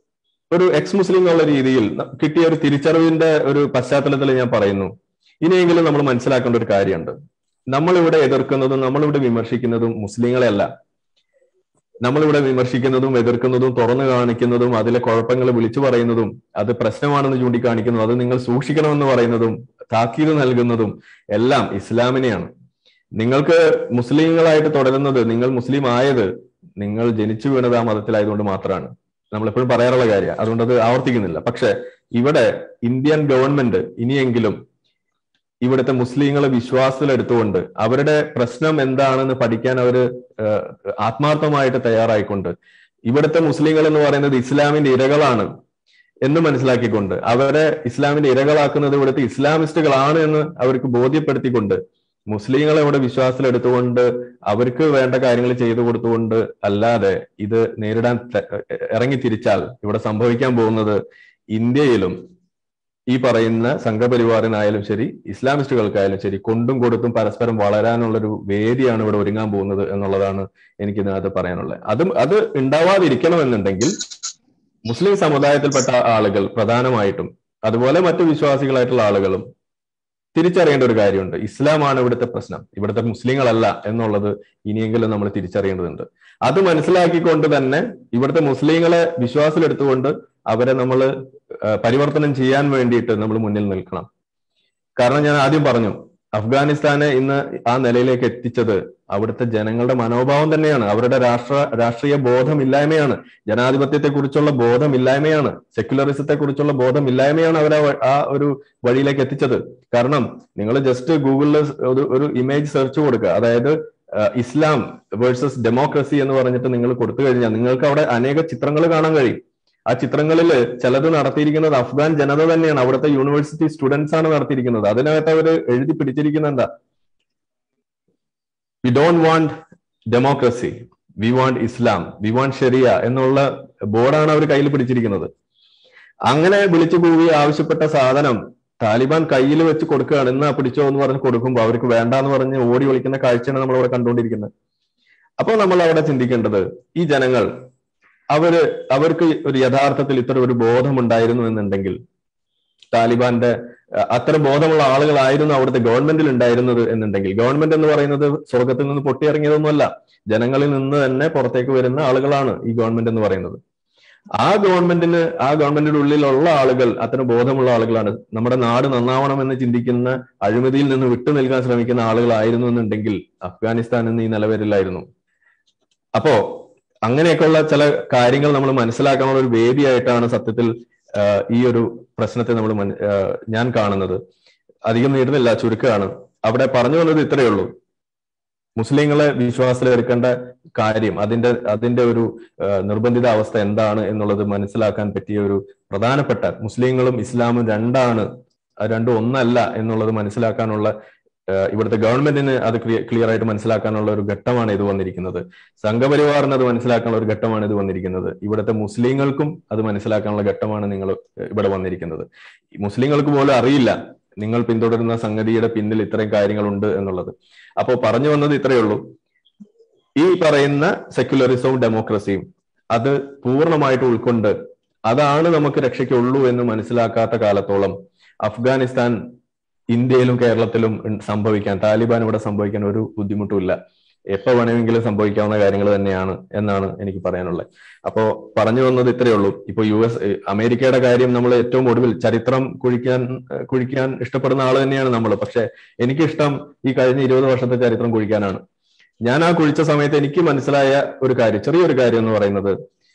ഒരു എക്സ് മുസ്ലിം എന്നുള്ള രീതിയിൽ കിട്ടിയ ഒരു തിരിച്ചറിവിന്റെ ഒരു പശ്ചാത്തലത്തിൽ ഞാൻ പറയുന്നു ഇനിയെങ്കിലും നമ്മൾ മനസ്സിലാക്കേണ്ട ഒരു കാര്യമുണ്ട് നമ്മളിവിടെ എതിർക്കുന്നതും നമ്മളിവിടെ വിമർശിക്കുന്നതും മുസ്ലിങ്ങളെ അല്ല നമ്മളിവിടെ വിമർശിക്കുന്നതും എതിർക്കുന്നതും തുറന്നു കാണിക്കുന്നതും അതിലെ കുഴപ്പങ്ങൾ വിളിച്ചു പറയുന്നതും അത് പ്രശ്നമാണെന്ന് ചൂണ്ടിക്കാണിക്കുന്നതും അത് നിങ്ങൾ സൂക്ഷിക്കണമെന്ന് പറയുന്നതും താക്കീത് നൽകുന്നതും എല്ലാം ഇസ്ലാമിനെയാണ് നിങ്ങൾക്ക് മുസ്ലിങ്ങളായിട്ട് തുടരുന്നത് നിങ്ങൾ മുസ്ലിം ആയത് നിങ്ങൾ ജനിച്ചു വീണത് ആ മതത്തിലായതുകൊണ്ട് മാത്രമാണ് നമ്മൾ എപ്പോഴും പറയാറുള്ള കാര്യം അതുകൊണ്ട് അത് ആവർത്തിക്കുന്നില്ല പക്ഷെ ഇവിടെ ഇന്ത്യൻ ഗവൺമെന്റ് ഇനിയെങ്കിലും ഇവിടുത്തെ മുസ്ലിങ്ങളെ വിശ്വാസത്തിലെടുത്തുകൊണ്ട് അവരുടെ പ്രശ്നം എന്താണെന്ന് പഠിക്കാൻ അവർ ആത്മാർത്ഥമായിട്ട് തയ്യാറായിക്കൊണ്ട് ഇവിടുത്തെ മുസ്ലിങ്ങൾ എന്ന് പറയുന്നത് ഇസ്ലാമിന്റെ ഇരകളാണ് എന്ന് മനസ്സിലാക്കിക്കൊണ്ട് അവരെ ഇസ്ലാമിന്റെ ഇരകളാക്കുന്നത് ഇവിടുത്തെ ഇസ്ലാമിസ്റ്റുകളാണ് എന്ന് അവർക്ക് ബോധ്യപ്പെടുത്തിക്കൊണ്ട് മുസ്ലിങ്ങളെ ഇവിടെ വിശ്വാസത്തിലെടുത്തുകൊണ്ട് അവർക്ക് വേണ്ട കാര്യങ്ങൾ ചെയ്തു കൊടുത്തുകൊണ്ട് അല്ലാതെ ഇത് നേരിടാൻ ഇറങ്ങി തിരിച്ചാൽ ഇവിടെ സംഭവിക്കാൻ പോകുന്നത് ഇന്ത്യയിലും ഈ പറയുന്ന സംഘപരിവാറിനായാലും ശരി ഇസ്ലാമിസ്റ്റുകൾക്കായാലും ശരി കൊണ്ടും കൊടുത്തും പരസ്പരം വളരാനുള്ളൊരു വേദിയാണ് ഇവിടെ ഒരുങ്ങാൻ പോകുന്നത് എന്നുള്ളതാണ് എനിക്ക് ഇതിനകത്ത് പറയാനുള്ളത് അതും അത് ഉണ്ടാവാതിരിക്കണമെന്നുണ്ടെങ്കിൽ മുസ്ലിം സമുദായത്തിൽപ്പെട്ട ആളുകൾ പ്രധാനമായിട്ടും അതുപോലെ മറ്റു വിശ്വാസികളായിട്ടുള്ള ആളുകളും തിരിച്ചറിയേണ്ട ഒരു കാര്യമുണ്ട് ഇസ്ലാമാണ് ഇവിടുത്തെ പ്രശ്നം ഇവിടുത്തെ മുസ്ലിങ്ങളല്ല എന്നുള്ളത് ഇനിയെങ്കിലും നമ്മൾ തിരിച്ചറിയേണ്ടതുണ്ട് അത് മനസ്സിലാക്കിക്കൊണ്ട് തന്നെ ഇവിടുത്തെ മുസ്ലിങ്ങളെ വിശ്വാസത്തിലെടുത്തുകൊണ്ട് അവരെ നമ്മൾ പരിവർത്തനം ചെയ്യാൻ വേണ്ടിയിട്ട് നമ്മൾ മുന്നിൽ നിൽക്കണം കാരണം ഞാൻ ആദ്യം പറഞ്ഞു അഫ്ഗാനിസ്ഥാനെ ഇന്ന് ആ നിലയിലേക്ക് എത്തിച്ചത് അവിടുത്തെ ജനങ്ങളുടെ മനോഭാവം തന്നെയാണ് അവരുടെ രാഷ്ട്ര രാഷ്ട്രീയ ബോധമില്ലായ്മയാണ് ജനാധിപത്യത്തെ കുറിച്ചുള്ള ബോധമില്ലായ്മയാണ് സെക്യുലറിസത്തെ കുറിച്ചുള്ള ബോധമില്ലായ്മയാണ് അവരെ ആ ഒരു വഴിയിലേക്ക് എത്തിച്ചത് കാരണം നിങ്ങൾ ജസ്റ്റ് ഗൂഗിളിൽ ഒരു ഒരു ഇമേജ് സെർച്ച് കൊടുക്കുക അതായത് ഇസ്ലാം വേഴ്സസ് ഡെമോക്രസി എന്ന് പറഞ്ഞിട്ട് നിങ്ങൾ കൊടുത്തു കഴിഞ്ഞാൽ നിങ്ങൾക്ക് അവിടെ അനേക ചിത്രങ്ങൾ കാണാൻ കഴിയും ആ ചിത്രങ്ങളിൽ ചിലത് നടത്തിയിരിക്കുന്നത് അഫ്ഗാൻ ജനത തന്നെയാണ് അവിടുത്തെ യൂണിവേഴ്സിറ്റി സ്റ്റുഡൻസ് ആണ് നടത്തിയിരിക്കുന്നത് അതിനകത്ത് അവർ എഴുതി പിടിച്ചിരിക്കുന്ന എന്താ we don't want democracy we want Islam we want sharia എന്നുള്ള ബോർഡാണ് അവർ കയ്യിൽ പിടിച്ചിരിക്കുന്നത് അങ്ങനെ വിളിച്ചു കൂവി ആവശ്യപ്പെട്ട സാധനം താലിബാൻ കയ്യിൽ വെച്ച് കൊടുക്കുകയാണ് എന്നാ പിടിച്ചോ എന്ന് പറഞ്ഞ് കൊടുക്കുമ്പോൾ അവർക്ക് വേണ്ട എന്ന് പറഞ്ഞ് ഓടി വിളിക്കുന്ന കാഴ്ചയാണ് നമ്മൾ അവിടെ കണ്ടുകൊണ്ടിരിക്കുന്നത് അപ്പോൾ നമ്മൾ അവിടെ ചിന്തിക്കേണ്ടത് ഈ ജനങ്ങൾ അവര് അവർക്ക് ഒരു യഥാർത്ഥത്തിൽ ഇത്തരം ഒരു ബോധമുണ്ടായിരുന്നു എന്നുണ്ടെങ്കിൽ താലിബാന്റെ അത്തരം ബോധമുള്ള ആളുകളായിരുന്നു അവിടുത്തെ ഗവൺമെന്റിൽ ഉണ്ടായിരുന്നത് എന്നുണ്ടെങ്കിൽ ഗവൺമെന്റ് എന്ന് പറയുന്നത് സ്വർഗത്തിൽ നിന്ന് പൊട്ടിയിറങ്ങിയതൊന്നുമല്ല ജനങ്ങളിൽ നിന്ന് തന്നെ പുറത്തേക്ക് വരുന്ന ആളുകളാണ് ഈ ഗവൺമെന്റ് എന്ന് പറയുന്നത് ആ ഗവൺമെന്റിന് ആ ഗവൺമെന്റിന്റെ ഉള്ളിലുള്ള ആളുകൾ അത്തരം ബോധമുള്ള ആളുകളാണ് നമ്മുടെ നാട് നന്നാവണമെന്ന് ചിന്തിക്കുന്ന അഴിമതിയിൽ നിന്ന് വിട്ടു നിൽക്കാൻ ശ്രമിക്കുന്ന ആളുകളായിരുന്നു എന്നുണ്ടെങ്കിൽ അഫ്ഗാനിസ്ഥാൻ എന്ന് ഈ നിലവരില്ലായിരുന്നു അപ്പോ അങ്ങനെയൊക്കെയുള്ള ചില കാര്യങ്ങൾ നമ്മൾ മനസ്സിലാക്കാനുള്ള ഒരു വേദിയായിട്ടാണ് സത്യത്തിൽ ഈ ഒരു പ്രശ്നത്തെ നമ്മൾ ഞാൻ കാണുന്നത് അധികം നീട്ടുന്നില്ല ചുരുക്കമാണ് അവിടെ പറഞ്ഞു വന്നത് ഇത്രയേ ഉള്ളൂ മുസ്ലിങ്ങളെ വിശ്വാസത്തിൽ എടുക്കേണ്ട കാര്യം അതിന്റെ അതിന്റെ ഒരു നിർബന്ധിത അവസ്ഥ എന്താണ് എന്നുള്ളത് മനസ്സിലാക്കാൻ പറ്റിയ ഒരു പ്രധാനപ്പെട്ട മുസ്ലിങ്ങളും ഇസ്ലാമും രണ്ടാണ് രണ്ടും ഒന്നല്ല എന്നുള്ളത് മനസ്സിലാക്കാനുള്ള ഇവിടുത്തെ ഗവൺമെന്റിന് അത് ക്ലിയർ ആയിട്ട് മനസ്സിലാക്കാനുള്ള ഒരു ഘട്ടമാണ് ഇത് വന്നിരിക്കുന്നത് സംഘപരിവാറിന് അത് മനസ്സിലാക്കാനുള്ള ഒരു ഘട്ടമാണ് ഇത് വന്നിരിക്കുന്നത് ഇവിടുത്തെ മുസ്ലിങ്ങൾക്കും അത് മനസ്സിലാക്കാനുള്ള ഘട്ടമാണ് നിങ്ങൾ ഇവിടെ വന്നിരിക്കുന്നത് മുസ്ലിങ്ങൾക്ക് പോലും അറിയില്ല നിങ്ങൾ പിന്തുടരുന്ന സംഗതിയുടെ പിന്നിൽ ഇത്രയും കാര്യങ്ങളുണ്ട് എന്നുള്ളത് അപ്പോൾ പറഞ്ഞു വന്നത് ഇത്രയേ ഉള്ളൂ ഈ പറയുന്ന സെക്യുലറിസവും ഡെമോക്രസിയും അത് പൂർണ്ണമായിട്ട് ഉൾക്കൊണ്ട് അതാണ് നമുക്ക് രക്ഷയ്ക്കുള്ളൂ എന്ന് മനസ്സിലാക്കാത്ത കാലത്തോളം അഫ്ഗാനിസ്ഥാൻ ഇന്ത്യയിലും കേരളത്തിലും സംഭവിക്കാൻ താലിബാൻ ഇവിടെ സംഭവിക്കാൻ ഒരു ബുദ്ധിമുട്ടുമില്ല എപ്പോ വേണമെങ്കിലും സംഭവിക്കാവുന്ന കാര്യങ്ങൾ തന്നെയാണ് എന്നാണ് എനിക്ക് പറയാനുള്ളത് അപ്പോ പറഞ്ഞു വന്നത് ഇത്രയേ ഉള്ളൂ ഇപ്പൊ യു എസ് അമേരിക്കയുടെ കാര്യം നമ്മൾ ഏറ്റവും ഒടുവിൽ ചരിത്രം കുഴിക്കാൻ കുഴിക്കാൻ ഇഷ്ടപ്പെടുന്ന ആൾ തന്നെയാണ് നമ്മൾ പക്ഷെ എനിക്കിഷ്ടം ഈ കഴിഞ്ഞ ഇരുപത് വർഷത്തെ ചരിത്രം കുഴിക്കാനാണ് ഞാൻ ആ കുഴിച്ച സമയത്ത് എനിക്ക് മനസ്സിലായ ഒരു കാര്യം ചെറിയൊരു കാര്യം എന്ന് പറയുന്നത്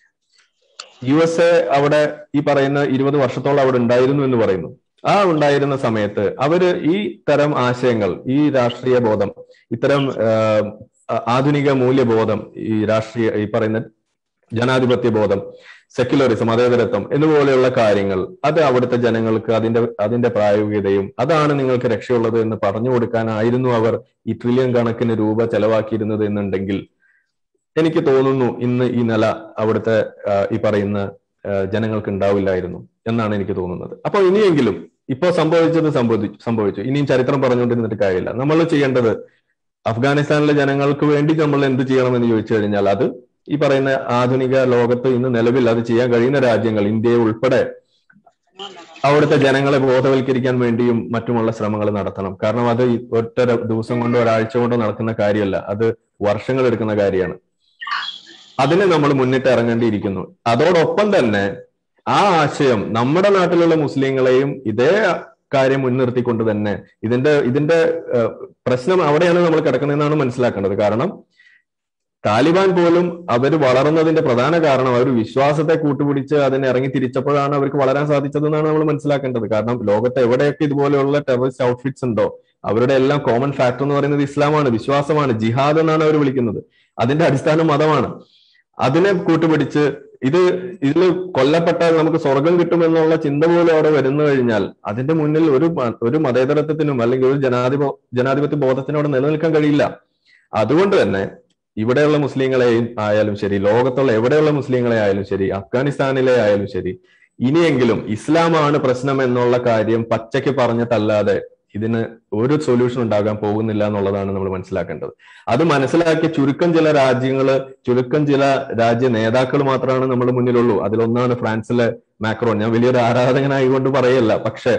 യു എസ് എ അവിടെ ഈ പറയുന്ന ഇരുപത് വർഷത്തോളം അവിടെ ഉണ്ടായിരുന്നു എന്ന് പറയുന്നു ആ ഉണ്ടായിരുന്ന സമയത്ത് അവര് ഈ തരം ആശയങ്ങൾ ഈ രാഷ്ട്രീയ ബോധം ഇത്തരം ആധുനിക മൂല്യബോധം ഈ രാഷ്ട്രീയ ഈ പറയുന്ന ജനാധിപത്യ ബോധം സെക്യുലറിസം മതേതരത്വം എന്നുപോലെയുള്ള കാര്യങ്ങൾ അത് അവിടുത്തെ ജനങ്ങൾക്ക് അതിന്റെ അതിന്റെ പ്രായോഗികതയും അതാണ് നിങ്ങൾക്ക് രക്ഷയുള്ളത് എന്ന് പറഞ്ഞു കൊടുക്കാനായിരുന്നു അവർ ഈ ട്രില്യൺ കണക്കിന് രൂപ ചെലവാക്കിയിരുന്നത് എന്നുണ്ടെങ്കിൽ എനിക്ക് തോന്നുന്നു ഇന്ന് ഈ നില അവിടുത്തെ ഈ പറയുന്ന ജനങ്ങൾക്ക് ഉണ്ടാവില്ലായിരുന്നു എന്നാണ് എനിക്ക് തോന്നുന്നത് അപ്പോൾ ഇനിയെങ്കിലും ഇപ്പോ സംഭവിച്ചത് സംഭവിച്ചു സംഭവിച്ചു ഇനിയും ചരിത്രം പറഞ്ഞുകൊണ്ടിരുന്നിട്ട് കാര്യമില്ല നമ്മൾ ചെയ്യേണ്ടത് അഫ്ഗാനിസ്ഥാനിലെ ജനങ്ങൾക്ക് വേണ്ടി നമ്മൾ എന്ത് ചെയ്യണമെന്ന് ചോദിച്ചു കഴിഞ്ഞാൽ അത് ഈ പറയുന്ന ആധുനിക ലോകത്ത് ഇന്ന് നിലവിൽ അത് ചെയ്യാൻ കഴിയുന്ന രാജ്യങ്ങൾ ഇന്ത്യയെ ഉൾപ്പെടെ അവിടുത്തെ ജനങ്ങളെ ബോധവൽക്കരിക്കാൻ വേണ്ടിയും മറ്റുമുള്ള ശ്രമങ്ങൾ നടത്തണം കാരണം അത് ഒറ്റ ദിവസം കൊണ്ടോ ഒരാഴ്ച കൊണ്ടോ നടക്കുന്ന കാര്യമല്ല അത് വർഷങ്ങൾ എടുക്കുന്ന കാര്യമാണ് അതിന് നമ്മൾ മുന്നിട്ട് ഇറങ്ങേണ്ടിയിരിക്കുന്നു അതോടൊപ്പം തന്നെ ആ ആശയം നമ്മുടെ നാട്ടിലുള്ള മുസ്ലിങ്ങളെയും ഇതേ കാര്യം മുൻനിർത്തിക്കൊണ്ട് തന്നെ ഇതിന്റെ ഇതിന്റെ പ്രശ്നം അവിടെയാണ് നമ്മൾ കിടക്കുന്നതെന്നാണ് മനസ്സിലാക്കേണ്ടത് കാരണം താലിബാൻ പോലും അവർ വളർന്നതിന്റെ പ്രധാന കാരണം അവർ വിശ്വാസത്തെ കൂട്ടുപിടിച്ച് അതിനെ ഇറങ്ങി തിരിച്ചപ്പോഴാണ് അവർക്ക് വളരാൻ സാധിച്ചതെന്നാണ് നമ്മൾ മനസ്സിലാക്കേണ്ടത് കാരണം ലോകത്ത് എവിടെയൊക്കെ ഇതുപോലെയുള്ള ടെററിസ്റ്റ് ഔട്ട്ഫിറ്റ്സ് ഉണ്ടോ അവരുടെ എല്ലാം കോമൺ ഫാക്ടർ എന്ന് പറയുന്നത് ഇസ്ലാമാണ് വിശ്വാസമാണ് ജിഹാദ് എന്നാണ് അവർ വിളിക്കുന്നത് അതിന്റെ അടിസ്ഥാനം മതമാണ് അതിനെ കൂട്ടുപിടിച്ച് ഇത് ഇതിൽ കൊല്ലപ്പെട്ടാൽ നമുക്ക് സ്വർഗം കിട്ടുമെന്നുള്ള ചിന്ത പോലും അവിടെ വരുന്നു കഴിഞ്ഞാൽ അതിന്റെ മുന്നിൽ ഒരു ഒരു മതേതരത്വത്തിനും അല്ലെങ്കിൽ ഒരു ജനാധിപ ജനാധിപത്യ ബോധത്തിനും അവിടെ നിലനിൽക്കാൻ കഴിയില്ല അതുകൊണ്ട് തന്നെ ഇവിടെയുള്ള മുസ്ലിങ്ങളെ ആയാലും ശരി ലോകത്തുള്ള എവിടെയുള്ള മുസ്ലിങ്ങളെ ആയാലും ശരി അഫ്ഗാനിസ്ഥാനിലെ ആയാലും ശരി ഇനിയെങ്കിലും ഇസ്ലാമാണ് പ്രശ്നം എന്നുള്ള കാര്യം പച്ചയ്ക്ക് പറഞ്ഞിട്ടല്ലാതെ ഇതിന് ഒരു സൊല്യൂഷൻ ഉണ്ടാകാൻ പോകുന്നില്ല എന്നുള്ളതാണ് നമ്മൾ മനസ്സിലാക്കേണ്ടത് അത് മനസ്സിലാക്കിയ ചുരുക്കം ചില രാജ്യങ്ങള് ചുരുക്കം ചില രാജ്യ നേതാക്കൾ മാത്രമാണ് നമ്മുടെ മുന്നിലുള്ളൂ അതിലൊന്നാണ് ഫ്രാൻസിലെ മാക്രോൺ ഞാൻ വലിയൊരു ആരാധകനായിക്കൊണ്ട് പറയല്ല പക്ഷെ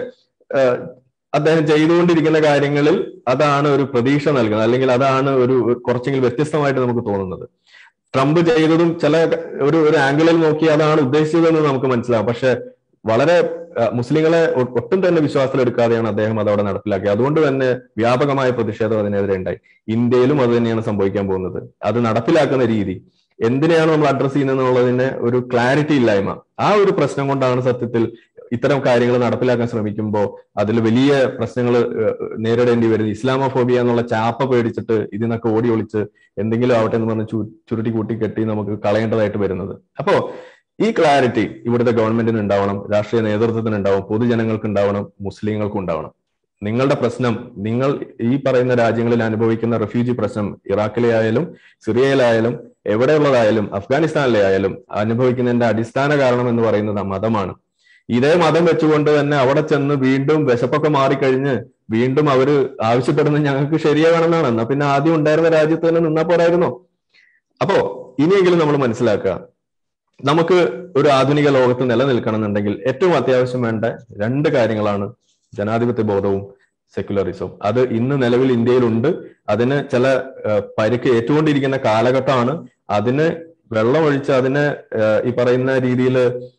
അദ്ദേഹം ചെയ്തുകൊണ്ടിരിക്കുന്ന കാര്യങ്ങളിൽ അതാണ് ഒരു പ്രതീക്ഷ നൽകുന്നത് അല്ലെങ്കിൽ അതാണ് ഒരു കുറച്ചെങ്കിലും വ്യത്യസ്തമായിട്ട് നമുക്ക് തോന്നുന്നത് ട്രംപ് ചെയ്തതും ചില ഒരു ഒരു ആംഗിളിൽ നോക്കി അതാണ് ഉദ്ദേശിച്ചതെന്ന് നമുക്ക് മനസ്സിലാവും പക്ഷെ വളരെ മുസ്ലിങ്ങളെ ഒട്ടും തന്നെ വിശ്വാസത്തിലെടുക്കാതെയാണ് അദ്ദേഹം അതവിടെ നടപ്പിലാക്കിയത് അതുകൊണ്ട് തന്നെ വ്യാപകമായ പ്രതിഷേധം അതിനെതിരെ ഉണ്ടായി ഇന്ത്യയിലും അത് തന്നെയാണ് സംഭവിക്കാൻ പോകുന്നത് അത് നടപ്പിലാക്കുന്ന രീതി എന്തിനെയാണ് നമ്മൾ അഡ്രസ് ചെയ്യുന്നത് എന്നുള്ളതിന് ഒരു ക്ലാരിറ്റി ഇല്ലായ്മ ആ ഒരു പ്രശ്നം കൊണ്ടാണ് സത്യത്തിൽ ഇത്തരം കാര്യങ്ങൾ നടപ്പിലാക്കാൻ ശ്രമിക്കുമ്പോൾ അതിൽ വലിയ പ്രശ്നങ്ങൾ നേരിടേണ്ടി വരുന്നത് ഇസ്ലാമോഫോബിയ എന്നുള്ള ചാപ്പ പേടിച്ചിട്ട് ഇതിനൊക്കെ ഓടി ഒളിച്ച് എന്തെങ്കിലും ആവട്ടെ എന്ന് പറഞ്ഞ് ചുരുട്ടി കൂട്ടി കെട്ടി നമുക്ക് കളയേണ്ടതായിട്ട് വരുന്നത് അപ്പോ ഈ ക്ലാരിറ്റി ഇവിടുത്തെ ഗവൺമെന്റിന് ഉണ്ടാവണം രാഷ്ട്രീയ നേതൃത്വത്തിന് ഉണ്ടാവും പൊതുജനങ്ങൾക്ക് ഉണ്ടാവണം മുസ്ലിങ്ങൾക്കും ഉണ്ടാവണം നിങ്ങളുടെ പ്രശ്നം നിങ്ങൾ ഈ പറയുന്ന രാജ്യങ്ങളിൽ അനുഭവിക്കുന്ന റെഫ്യൂജി പ്രശ്നം ഇറാഖിലെ ആയാലും സിറിയയിലായാലും എവിടെയുള്ളതായാലും അഫ്ഗാനിസ്ഥാനിലെ ആയാലും അനുഭവിക്കുന്നതിന്റെ അടിസ്ഥാന കാരണം എന്ന് പറയുന്നത് മതമാണ് ഇതേ മതം വെച്ചുകൊണ്ട് തന്നെ അവിടെ ചെന്ന് വീണ്ടും വിശപ്പൊക്കെ മാറിക്കഴിഞ്ഞ് വീണ്ടും അവര് ആവശ്യപ്പെടുന്നത് ഞങ്ങൾക്ക് ശരിയാകണമെന്നാണ് എന്നാ പിന്നെ ആദ്യം ഉണ്ടായിരുന്ന രാജ്യത്ത് തന്നെ നിന്നാ പോരായിരുന്നോ അപ്പോ ഇനിയെങ്കിലും നമ്മൾ മനസ്സിലാക്കുക നമുക്ക് ഒരു ആധുനിക ലോകത്ത് നിലനിൽക്കണമെന്നുണ്ടെങ്കിൽ ഏറ്റവും അത്യാവശ്യം വേണ്ട രണ്ട് കാര്യങ്ങളാണ് ജനാധിപത്യ ബോധവും സെക്യുലറിസവും അത് ഇന്ന് നിലവിൽ ഇന്ത്യയിലുണ്ട് അതിന് ചില പരിക്ക് ഏറ്റുകൊണ്ടിരിക്കുന്ന കാലഘട്ടമാണ് അതിന് വെള്ളം ഒഴിച്ച് അതിനെ ഈ പറയുന്ന രീതിയിൽ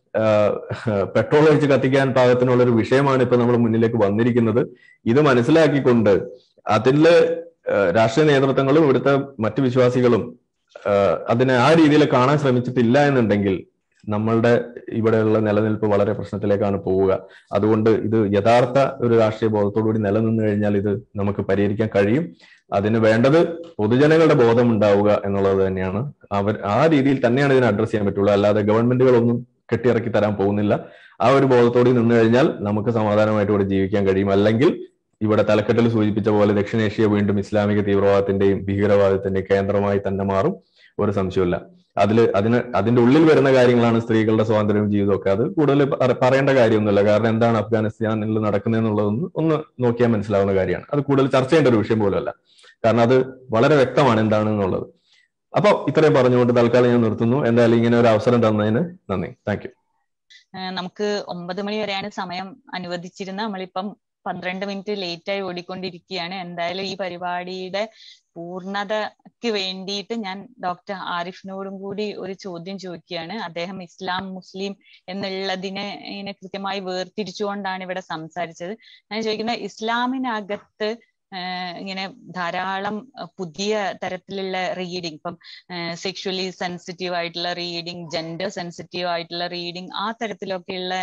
പെട്രോൾ ഒഴിച്ച് കത്തിക്കാൻ പാകത്തിനുള്ള ഒരു വിഷയമാണ് ഇപ്പൊ നമ്മൾ മുന്നിലേക്ക് വന്നിരിക്കുന്നത് ഇത് മനസ്സിലാക്കിക്കൊണ്ട് അതില് രാഷ്ട്രീയ നേതൃത്വങ്ങളും ഇവിടുത്തെ മറ്റു വിശ്വാസികളും അതിനെ ആ രീതിയിൽ കാണാൻ ശ്രമിച്ചിട്ടില്ല എന്നുണ്ടെങ്കിൽ നമ്മളുടെ ഇവിടെയുള്ള നിലനിൽപ്പ് വളരെ പ്രശ്നത്തിലേക്കാണ് പോവുക അതുകൊണ്ട് ഇത് യഥാർത്ഥ ഒരു രാഷ്ട്രീയ ബോധത്തോടുകൂടി നിലനിന്ന് കഴിഞ്ഞാൽ ഇത് നമുക്ക് പരിഹരിക്കാൻ കഴിയും അതിന് വേണ്ടത് പൊതുജനങ്ങളുടെ ബോധം ഉണ്ടാവുക എന്നുള്ളത് തന്നെയാണ് അവർ ആ രീതിയിൽ തന്നെയാണ് ഇതിനെ അഡ്രസ് ചെയ്യാൻ പറ്റുള്ളൂ അല്ലാതെ ഗവൺമെന്റുകളൊന്നും കെട്ടിയിറക്കി തരാൻ പോകുന്നില്ല ആ ഒരു ബോധത്തോടെ നിന്ന് കഴിഞ്ഞാൽ നമുക്ക് സമാധാനമായിട്ട് ഇവിടെ ജീവിക്കാൻ കഴിയും അല്ലെങ്കിൽ ഇവിടെ തലക്കെട്ടിൽ സൂചിപ്പിച്ച പോലെ ദക്ഷിണേഷ്യ വീണ്ടും ഇസ്ലാമിക തീവ്രവാദത്തിന്റെയും ഭീകരവാദത്തിന്റെയും കേന്ദ്രമായി തന്നെ മാറും ഒരു സംശയമില്ല അതിൽ അതിന് അതിന്റെ ഉള്ളിൽ വരുന്ന കാര്യങ്ങളാണ് സ്ത്രീകളുടെ സ്വാതന്ത്ര്യവും ജീവിതവും ഒക്കെ അത് കൂടുതൽ പറയേണ്ട കാര്യമൊന്നുമില്ല കാരണം എന്താണ് അഫ്ഗാനിസ്ഥാനിൽ നടക്കുന്നതെന്നുള്ളതൊന്ന് ഒന്ന് നോക്കിയാൽ മനസ്സിലാവുന്ന കാര്യമാണ് അത് കൂടുതൽ ചർച്ച ചെയ്യേണ്ട ഒരു വിഷയം പോലുമല്ല കാരണം അത് വളരെ വ്യക്തമാണ് എന്താണെന്നുള്ളത് അപ്പൊ ഇത്രയും പറഞ്ഞുകൊണ്ട് തൽക്കാലം ഞാൻ നിർത്തുന്നു എന്തായാലും ഇങ്ങനെ ഒരു അവസരം തന്നതിന് നന്ദി താങ്ക് യു നമുക്ക് ഒമ്പത് മണി വരെയാണ് സമയം അനുവദിച്ചിരുന്നത് നമ്മളിപ്പം പന്ത്രണ്ട് മിനിറ്റ് ലേറ്റ് ആയി ഓടിക്കൊണ്ടിരിക്കുകയാണ് എന്തായാലും ഈ പരിപാടിയുടെ പൂർണ്ണതയ്ക്ക് വേണ്ടിയിട്ട് ഞാൻ ഡോക്ടർ ആരിഫിനോടും കൂടി ഒരു ചോദ്യം ചോദിക്കുകയാണ് അദ്ദേഹം ഇസ്ലാം മുസ്ലിം എന്നുള്ളതിനെ ഇങ്ങനെ കൃത്യമായി വേർതിരിച്ചുകൊണ്ടാണ് ഇവിടെ സംസാരിച്ചത് ഞാൻ ചോദിക്കുന്നത് ഇസ്ലാമിനകത്ത് ഇങ്ങനെ ധാരാളം പുതിയ തരത്തിലുള്ള റീഡിങ് ഇപ്പം സെക്ഷുവലി സെൻസിറ്റീവ് ആയിട്ടുള്ള റീഡിങ് ജെൻഡർ സെൻസിറ്റീവ് ആയിട്ടുള്ള റീഡിങ് ആ തരത്തിലൊക്കെയുള്ള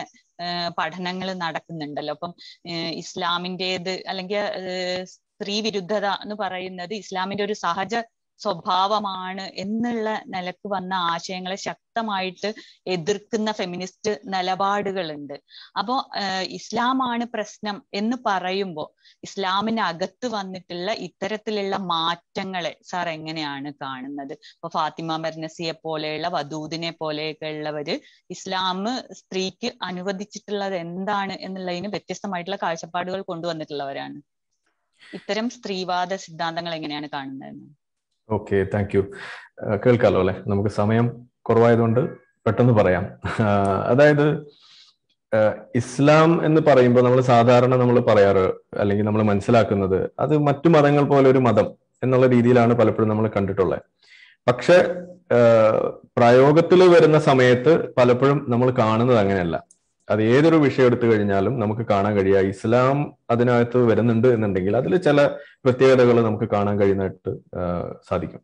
പഠനങ്ങൾ നടക്കുന്നുണ്ടല്ലോ അപ്പം ഇസ്ലാമിൻ്റെത് അല്ലെങ്കിൽ സ്ത്രീ വിരുദ്ധത എന്ന് പറയുന്നത് ഇസ്ലാമിന്റെ ഒരു സഹജ സ്വഭാവമാണ് എന്നുള്ള നിലക്ക് വന്ന ആശയങ്ങളെ ശക്തമായിട്ട് എതിർക്കുന്ന ഫെമിനിസ്റ്റ് നിലപാടുകളുണ്ട് അപ്പോ ഇസ്ലാമാണ് പ്രശ്നം എന്ന് പറയുമ്പോൾ ഇസ്ലാമിനകത്ത് വന്നിട്ടുള്ള ഇത്തരത്തിലുള്ള മാറ്റങ്ങളെ സാർ എങ്ങനെയാണ് കാണുന്നത് ഇപ്പൊ ഫാത്തിമ മെർനസിയെ പോലെയുള്ള വധൂദിനെ പോലെയൊക്കെ ഉള്ളവര് ഇസ്ലാം സ്ത്രീക്ക് അനുവദിച്ചിട്ടുള്ളത് എന്താണ് എന്നുള്ളതിന് വ്യത്യസ്തമായിട്ടുള്ള കാഴ്ചപ്പാടുകൾ കൊണ്ടുവന്നിട്ടുള്ളവരാണ് ഇത്തരം സ്ത്രീവാദ സിദ്ധാന്തങ്ങൾ എങ്ങനെയാണ് കാണുന്നത് ഓക്കെ താങ്ക് യു കേൾക്കാലോ അല്ലെ നമുക്ക് സമയം കുറവായതുകൊണ്ട് പെട്ടെന്ന് പറയാം അതായത് ഇസ്ലാം എന്ന് പറയുമ്പോൾ നമ്മൾ സാധാരണ നമ്മൾ പറയാറ് അല്ലെങ്കിൽ നമ്മൾ മനസ്സിലാക്കുന്നത് അത് മറ്റു മതങ്ങൾ പോലെ ഒരു മതം എന്നുള്ള രീതിയിലാണ് പലപ്പോഴും നമ്മൾ കണ്ടിട്ടുള്ളത് പക്ഷെ പ്രയോഗത്തിൽ വരുന്ന സമയത്ത് പലപ്പോഴും നമ്മൾ കാണുന്നത് അങ്ങനെയല്ല അത് ഏതൊരു വിഷയം എടുത്തു കഴിഞ്ഞാലും നമുക്ക് കാണാൻ കഴിയുക ഇസ്ലാം അതിനകത്ത് വരുന്നുണ്ട് എന്നുണ്ടെങ്കിൽ അതിൽ ചില പ്രത്യേകതകൾ നമുക്ക് കാണാൻ കഴിയുന്നതായിട്ട് സാധിക്കും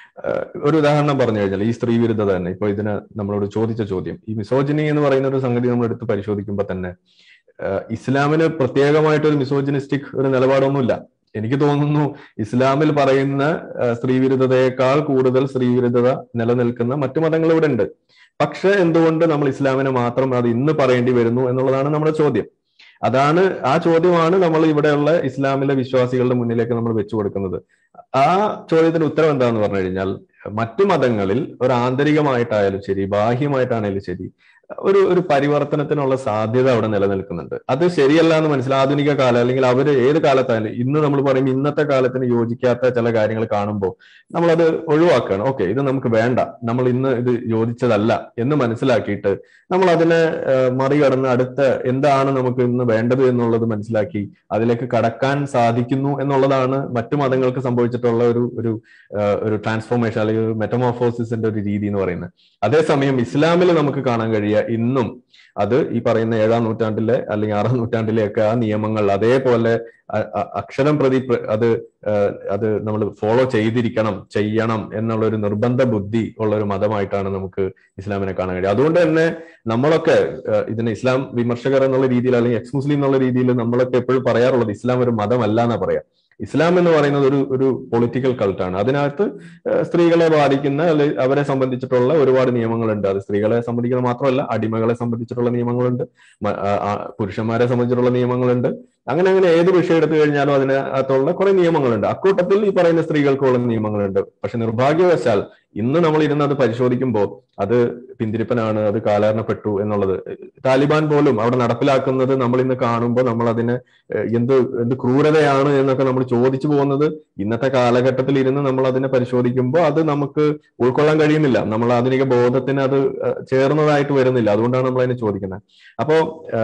ഒരു ഉദാഹരണം പറഞ്ഞു കഴിഞ്ഞാൽ ഈ സ്ത്രീ വിരുദ്ധത തന്നെ ഇപ്പൊ ഇതിന് നമ്മളോട് ചോദിച്ച ചോദ്യം ഈ മിസോജിനി എന്ന് പറയുന്ന ഒരു സംഗതി നമ്മൾ എടുത്ത് പരിശോധിക്കുമ്പോൾ തന്നെ ഇസ്ലാമിന് പ്രത്യേകമായിട്ട് ഒരു മിസോജിനിസ്റ്റിക് ഒരു നിലപാടൊന്നുമില്ല എനിക്ക് തോന്നുന്നു ഇസ്ലാമിൽ പറയുന്ന സ്ത്രീ വിരുദ്ധതയേക്കാൾ കൂടുതൽ സ്ത്രീ വിരുദ്ധത നിലനിൽക്കുന്ന മറ്റു മതങ്ങൾ ഇവിടെ ഉണ്ട് പക്ഷെ എന്തുകൊണ്ട് നമ്മൾ ഇസ്ലാമിനെ മാത്രം അത് ഇന്ന് പറയേണ്ടി വരുന്നു എന്നുള്ളതാണ് നമ്മുടെ ചോദ്യം അതാണ് ആ ചോദ്യമാണ് നമ്മൾ ഇവിടെയുള്ള ഇസ്ലാമിലെ വിശ്വാസികളുടെ മുന്നിലേക്ക് നമ്മൾ വെച്ചു കൊടുക്കുന്നത് ആ ചോദ്യത്തിന് ഉത്തരം എന്താന്ന് പറഞ്ഞു കഴിഞ്ഞാൽ മറ്റു മതങ്ങളിൽ ഒരു ആന്തരികമായിട്ടായാലും ശരി ബാഹ്യമായിട്ടാണെങ്കിലും ശരി ഒരു ഒരു പരിവർത്തനത്തിനുള്ള സാധ്യത അവിടെ നിലനിൽക്കുന്നുണ്ട് അത് ശരിയല്ല എന്ന് മനസ്സിലായി ആധുനിക കാലം അല്ലെങ്കിൽ അവർ ഏത് കാലത്തായാലും ഇന്ന് നമ്മൾ പറയുമ്പോൾ ഇന്നത്തെ കാലത്തിന് യോജിക്കാത്ത ചില കാര്യങ്ങൾ കാണുമ്പോൾ നമ്മളത് ഒഴിവാക്കുകയാണ് ഓക്കെ ഇത് നമുക്ക് വേണ്ട നമ്മൾ ഇന്ന് ഇത് യോജിച്ചതല്ല എന്ന് മനസ്സിലാക്കിയിട്ട് നമ്മൾ അതിനെ മറികടന്ന് അടുത്ത എന്താണ് നമുക്ക് ഇന്ന് വേണ്ടത് എന്നുള്ളത് മനസ്സിലാക്കി അതിലേക്ക് കടക്കാൻ സാധിക്കുന്നു എന്നുള്ളതാണ് മറ്റു മതങ്ങൾക്ക് സംഭവിച്ചിട്ടുള്ള ഒരു ഒരു ഒരു ട്രാൻസ്ഫോർമേഷൻ അല്ലെങ്കിൽ ഒരു മെറ്റമോഫോസിസിന്റെ ഒരു രീതി എന്ന് പറയുന്നത് അതേസമയം ഇസ്ലാമിൽ നമുക്ക് കാണാൻ കഴിയുക ഇന്നും അത് ഈ പറയുന്ന ഏഴാം നൂറ്റാണ്ടിലെ അല്ലെങ്കിൽ ആറാം നൂറ്റാണ്ടിലെ ഒക്കെ ആ നിയമങ്ങൾ അതേപോലെ അക്ഷരം പ്രതി അത് അത് നമ്മൾ ഫോളോ ചെയ്തിരിക്കണം ചെയ്യണം എന്നുള്ള ഒരു നിർബന്ധ ബുദ്ധി ഉള്ള ഒരു മതമായിട്ടാണ് നമുക്ക് ഇസ്ലാമിനെ കാണാൻ കഴിയുക അതുകൊണ്ട് തന്നെ നമ്മളൊക്കെ ഇതിന് ഇസ്ലാം വിമർശകർ എന്നുള്ള രീതിയിൽ അല്ലെങ്കിൽ എക്സ് മുസ്ലിം എന്നുള്ള രീതിയിൽ നമ്മളൊക്കെ എപ്പോഴും പറയാറുള്ളത് ഇസ്ലാം ഒരു മതമല്ല എന്നാ പറയാം ഇസ്ലാം എന്ന് പറയുന്നത് ഒരു ഒരു പൊളിറ്റിക്കൽ കൾട്ടാണ് അതിനകത്ത് സ്ത്രീകളെ ബാധിക്കുന്ന അല്ലെങ്കിൽ അവരെ സംബന്ധിച്ചിട്ടുള്ള ഒരുപാട് നിയമങ്ങളുണ്ട് അത് സ്ത്രീകളെ സംബന്ധിക്കുന്നത് മാത്രമല്ല അടിമകളെ സംബന്ധിച്ചിട്ടുള്ള നിയമങ്ങളുണ്ട് പുരുഷന്മാരെ സംബന്ധിച്ചിട്ടുള്ള നിയമങ്ങളുണ്ട് അങ്ങനെ അങ്ങനെ ഏത് വിഷയം എടുത്തു കഴിഞ്ഞാലും അതിനകത്തുള്ള കുറെ നിയമങ്ങളുണ്ട് അക്കൂട്ടത്തിൽ ഈ പറയുന്ന സ്ത്രീകൾക്കുള്ള നിയമങ്ങളുണ്ട് പക്ഷെ നിർഭാഗ്യവശാൽ ഇന്ന് നമ്മൾ ഇരുന്ന് അത് പരിശോധിക്കുമ്പോൾ അത് പിന്തിരിപ്പനാണ് അത് കാലാരണപ്പെട്ടു എന്നുള്ളത് താലിബാൻ പോലും അവിടെ നടപ്പിലാക്കുന്നത് നമ്മൾ ഇന്ന് കാണുമ്പോൾ നമ്മൾ അതിനെ എന്ത് എന്ത് ക്രൂരതയാണ് എന്നൊക്കെ നമ്മൾ ചോദിച്ചു പോകുന്നത് ഇന്നത്തെ കാലഘട്ടത്തിൽ ഇരുന്ന് നമ്മൾ അതിനെ പരിശോധിക്കുമ്പോൾ അത് നമുക്ക് ഉൾക്കൊള്ളാൻ കഴിയുന്നില്ല നമ്മൾ ആധുനിക ബോധത്തിന് അത് ചേർന്നതായിട്ട് വരുന്നില്ല അതുകൊണ്ടാണ് നമ്മൾ അതിനെ ചോദിക്കുന്നത് അപ്പോ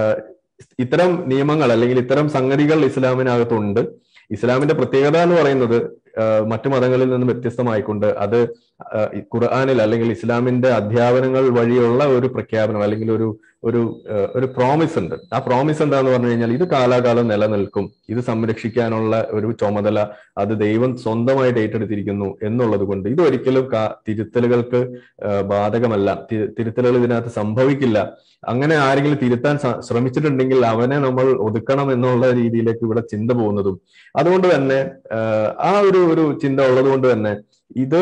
ഇത്തരം നിയമങ്ങൾ അല്ലെങ്കിൽ ഇത്തരം സംഗതികൾ ഇസ്ലാമിനകത്തുണ്ട് ഇസ്ലാമിന്റെ പ്രത്യേകത എന്ന് പറയുന്നത് മറ്റു മതങ്ങളിൽ നിന്ന് വ്യത്യസ്തമായിക്കൊണ്ട് അത് ഖുർആാനിൽ അല്ലെങ്കിൽ ഇസ്ലാമിന്റെ അധ്യാപനങ്ങൾ വഴിയുള്ള ഒരു പ്രഖ്യാപനം അല്ലെങ്കിൽ ഒരു ഒരു ഒരു പ്രോമിസ് ഉണ്ട് ആ പ്രോമിസ് എന്താന്ന് പറഞ്ഞു കഴിഞ്ഞാൽ ഇത് കാലാകാലം നിലനിൽക്കും ഇത് സംരക്ഷിക്കാനുള്ള ഒരു ചുമതല അത് ദൈവം സ്വന്തമായിട്ട് ഏറ്റെടുത്തിരിക്കുന്നു എന്നുള്ളത് കൊണ്ട് ഇത് ഒരിക്കലും തിരുത്തലുകൾക്ക് ബാധകമല്ല തിരുത്തലുകൾ ഇതിനകത്ത് സംഭവിക്കില്ല അങ്ങനെ ആരെങ്കിലും തിരുത്താൻ ശ്രമിച്ചിട്ടുണ്ടെങ്കിൽ അവനെ നമ്മൾ ഒതുക്കണം എന്നുള്ള രീതിയിലേക്ക് ഇവിടെ ചിന്ത പോകുന്നതും അതുകൊണ്ട് തന്നെ ആ ഒരു ഒരു ചിന്ത ഉള്ളത് കൊണ്ട് തന്നെ ഇത്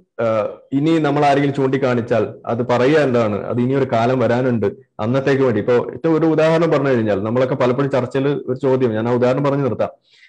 ഇനി നമ്മൾ ആരെങ്കിലും ചൂണ്ടിക്കാണിച്ചാൽ അത് പറയുക എന്താണ് അത് ഇനി ഒരു കാലം വരാനുണ്ട് അന്നത്തേക്ക് വേണ്ടി ഇപ്പൊ ഏറ്റവും ഒരു ഉദാഹരണം പറഞ്ഞു കഴിഞ്ഞാൽ നമ്മളൊക്കെ പലപ്പോഴും ചർച്ചയിൽ ഒരു ചോദ്യം ഞാൻ ആ ഉദാഹരണം പറഞ്ഞു നിർത്താം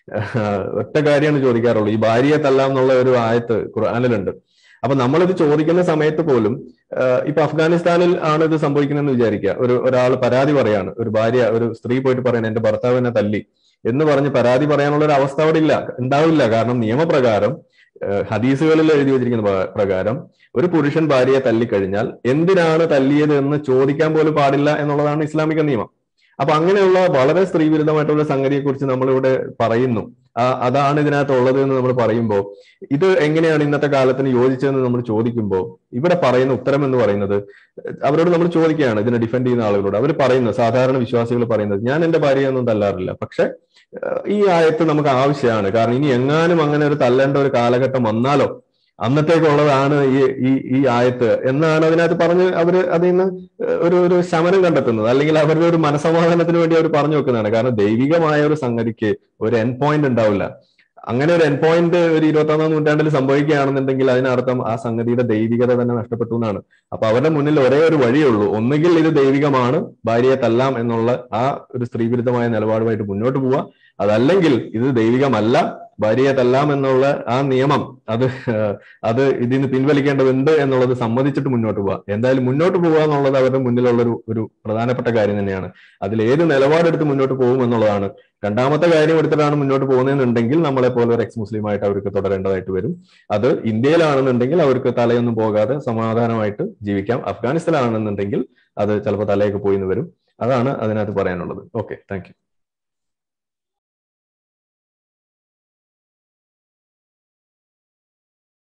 ഒറ്റ കാര്യമാണ് ചോദിക്കാറുള്ളൂ ഈ ഭാര്യയെ തല്ലാം എന്നുള്ള ഒരു ആയത്ത് ഖുർആാനിലുണ്ട് അപ്പൊ നമ്മളിത് ചോദിക്കുന്ന സമയത്ത് പോലും ഇപ്പൊ അഫ്ഗാനിസ്ഥാനിൽ ആണ് ഇത് സംഭവിക്കുന്നതെന്ന് വിചാരിക്കുക ഒരു ഒരാൾ പരാതി പറയാണ് ഒരു ഭാര്യ ഒരു സ്ത്രീ പോയിട്ട് പറയണ എന്റെ ഭർത്താവ് എന്നെ തല്ലി എന്ന് പറഞ്ഞ് പരാതി പറയാനുള്ള ഒരു അവസ്ഥ അവിടെ ഇല്ല ഉണ്ടാവില്ല കാരണം നിയമപ്രകാരം ഹദീസുകളിൽ എഴുതി വെച്ചിരിക്കുന്ന പ്രകാരം ഒരു പുരുഷൻ ഭാര്യയെ തല്ലിക്കഴിഞ്ഞാൽ എന്തിനാണ് തല്ലിയത് എന്ന് ചോദിക്കാൻ പോലും പാടില്ല എന്നുള്ളതാണ് ഇസ്ലാമിക നിയമം അപ്പൊ അങ്ങനെയുള്ള വളരെ സ്ത്രീവിരുദ്ധമായിട്ടുള്ള സംഗതിയെ കുറിച്ച് നമ്മളിവിടെ പറയുന്നു അതാണ് ഇതിനകത്ത് ഉള്ളത് എന്ന് നമ്മൾ പറയുമ്പോൾ ഇത് എങ്ങനെയാണ് ഇന്നത്തെ കാലത്തിന് യോജിച്ചതെന്ന് നമ്മൾ ചോദിക്കുമ്പോൾ ഇവിടെ പറയുന്ന ഉത്തരം എന്ന് പറയുന്നത് അവരോട് നമ്മൾ ചോദിക്കുകയാണ് ഇതിനെ ഡിഫെൻഡ് ചെയ്യുന്ന ആളുകളോട് അവർ പറയുന്നത് സാധാരണ വിശ്വാസികൾ പറയുന്നത് ഞാൻ എന്റെ ഭാര്യയൊന്നും തല്ലാറില്ല പക്ഷെ ഈ ആയത്ത് നമുക്ക് ആവശ്യമാണ് കാരണം ഇനി എങ്ങാനും അങ്ങനെ ഒരു തല്ലേണ്ട ഒരു കാലഘട്ടം വന്നാലോ അന്നത്തേക്കുള്ളതാണ് ഈ ഈ ഈ ആയത്ത് എന്നാണ് അതിനകത്ത് പറഞ്ഞ് അവര് അതിൽ നിന്ന് ഒരു ഒരു ശമനം കണ്ടെത്തുന്നത് അല്ലെങ്കിൽ അവരുടെ ഒരു മനസമാധാനത്തിന് വേണ്ടി അവർ പറഞ്ഞു വെക്കുന്നതാണ് കാരണം ദൈവികമായ ഒരു സംഗതിക്ക് ഒരു എൻ പോയിന്റ് ഉണ്ടാവില്ല അങ്ങനെ ഒരു എൻ പോയിന്റ് ഒരു ഇരുപത്തൊന്നാം നൂറ്റാണ്ടിൽ സംഭവിക്കുകയാണെന്നുണ്ടെങ്കിൽ അതിനർത്ഥം ആ സംഗതിയുടെ ദൈവികത തന്നെ നഷ്ടപ്പെട്ടു എന്നാണ് അപ്പൊ അവരുടെ മുന്നിൽ ഒരേ ഒരു വഴിയുള്ളൂ ഒന്നുകിൽ ഇത് ദൈവികമാണ് ഭാര്യയെ തല്ലാം എന്നുള്ള ആ ഒരു സ്ത്രീവിരുദ്ധമായ നിലപാടുമായിട്ട് മുന്നോട്ട് പോവുക അതല്ലെങ്കിൽ ഇത് ദൈവികമല്ല ഭാര്യയെ തല്ലാം എന്നുള്ള ആ നിയമം അത് അത് ഇതിന് പിൻവലിക്കേണ്ടതുണ്ട് എന്നുള്ളത് സമ്മതിച്ചിട്ട് മുന്നോട്ട് പോവുക എന്തായാലും മുന്നോട്ട് പോവുക എന്നുള്ളത് അവരുടെ മുന്നിലുള്ള ഒരു ഒരു പ്രധാനപ്പെട്ട കാര്യം തന്നെയാണ് അതിൽ ഏത് നിലപാടെടുത്ത് മുന്നോട്ട് പോകും എന്നുള്ളതാണ് രണ്ടാമത്തെ കാര്യം എടുത്തിട്ടാണ് മുന്നോട്ട് പോകുന്നതെന്നുണ്ടെങ്കിൽ നമ്മളെ പോലെ ഒരു എക്സ് മുസ്ലിമായിട്ട് അവർക്ക് തുടരേണ്ടതായിട്ട് വരും അത് ഇന്ത്യയിലാണെന്നുണ്ടെങ്കിൽ അവർക്ക് തലയൊന്നും പോകാതെ സമാധാനമായിട്ട് ജീവിക്കാം അഫ്ഗാനിസ്ഥാനാണെന്നുണ്ടെങ്കിൽ അത് ചിലപ്പോൾ തലയൊക്കെ പോയിന്ന് വരും അതാണ് അതിനകത്ത് പറയാനുള്ളത് ഓക്കെ താങ്ക്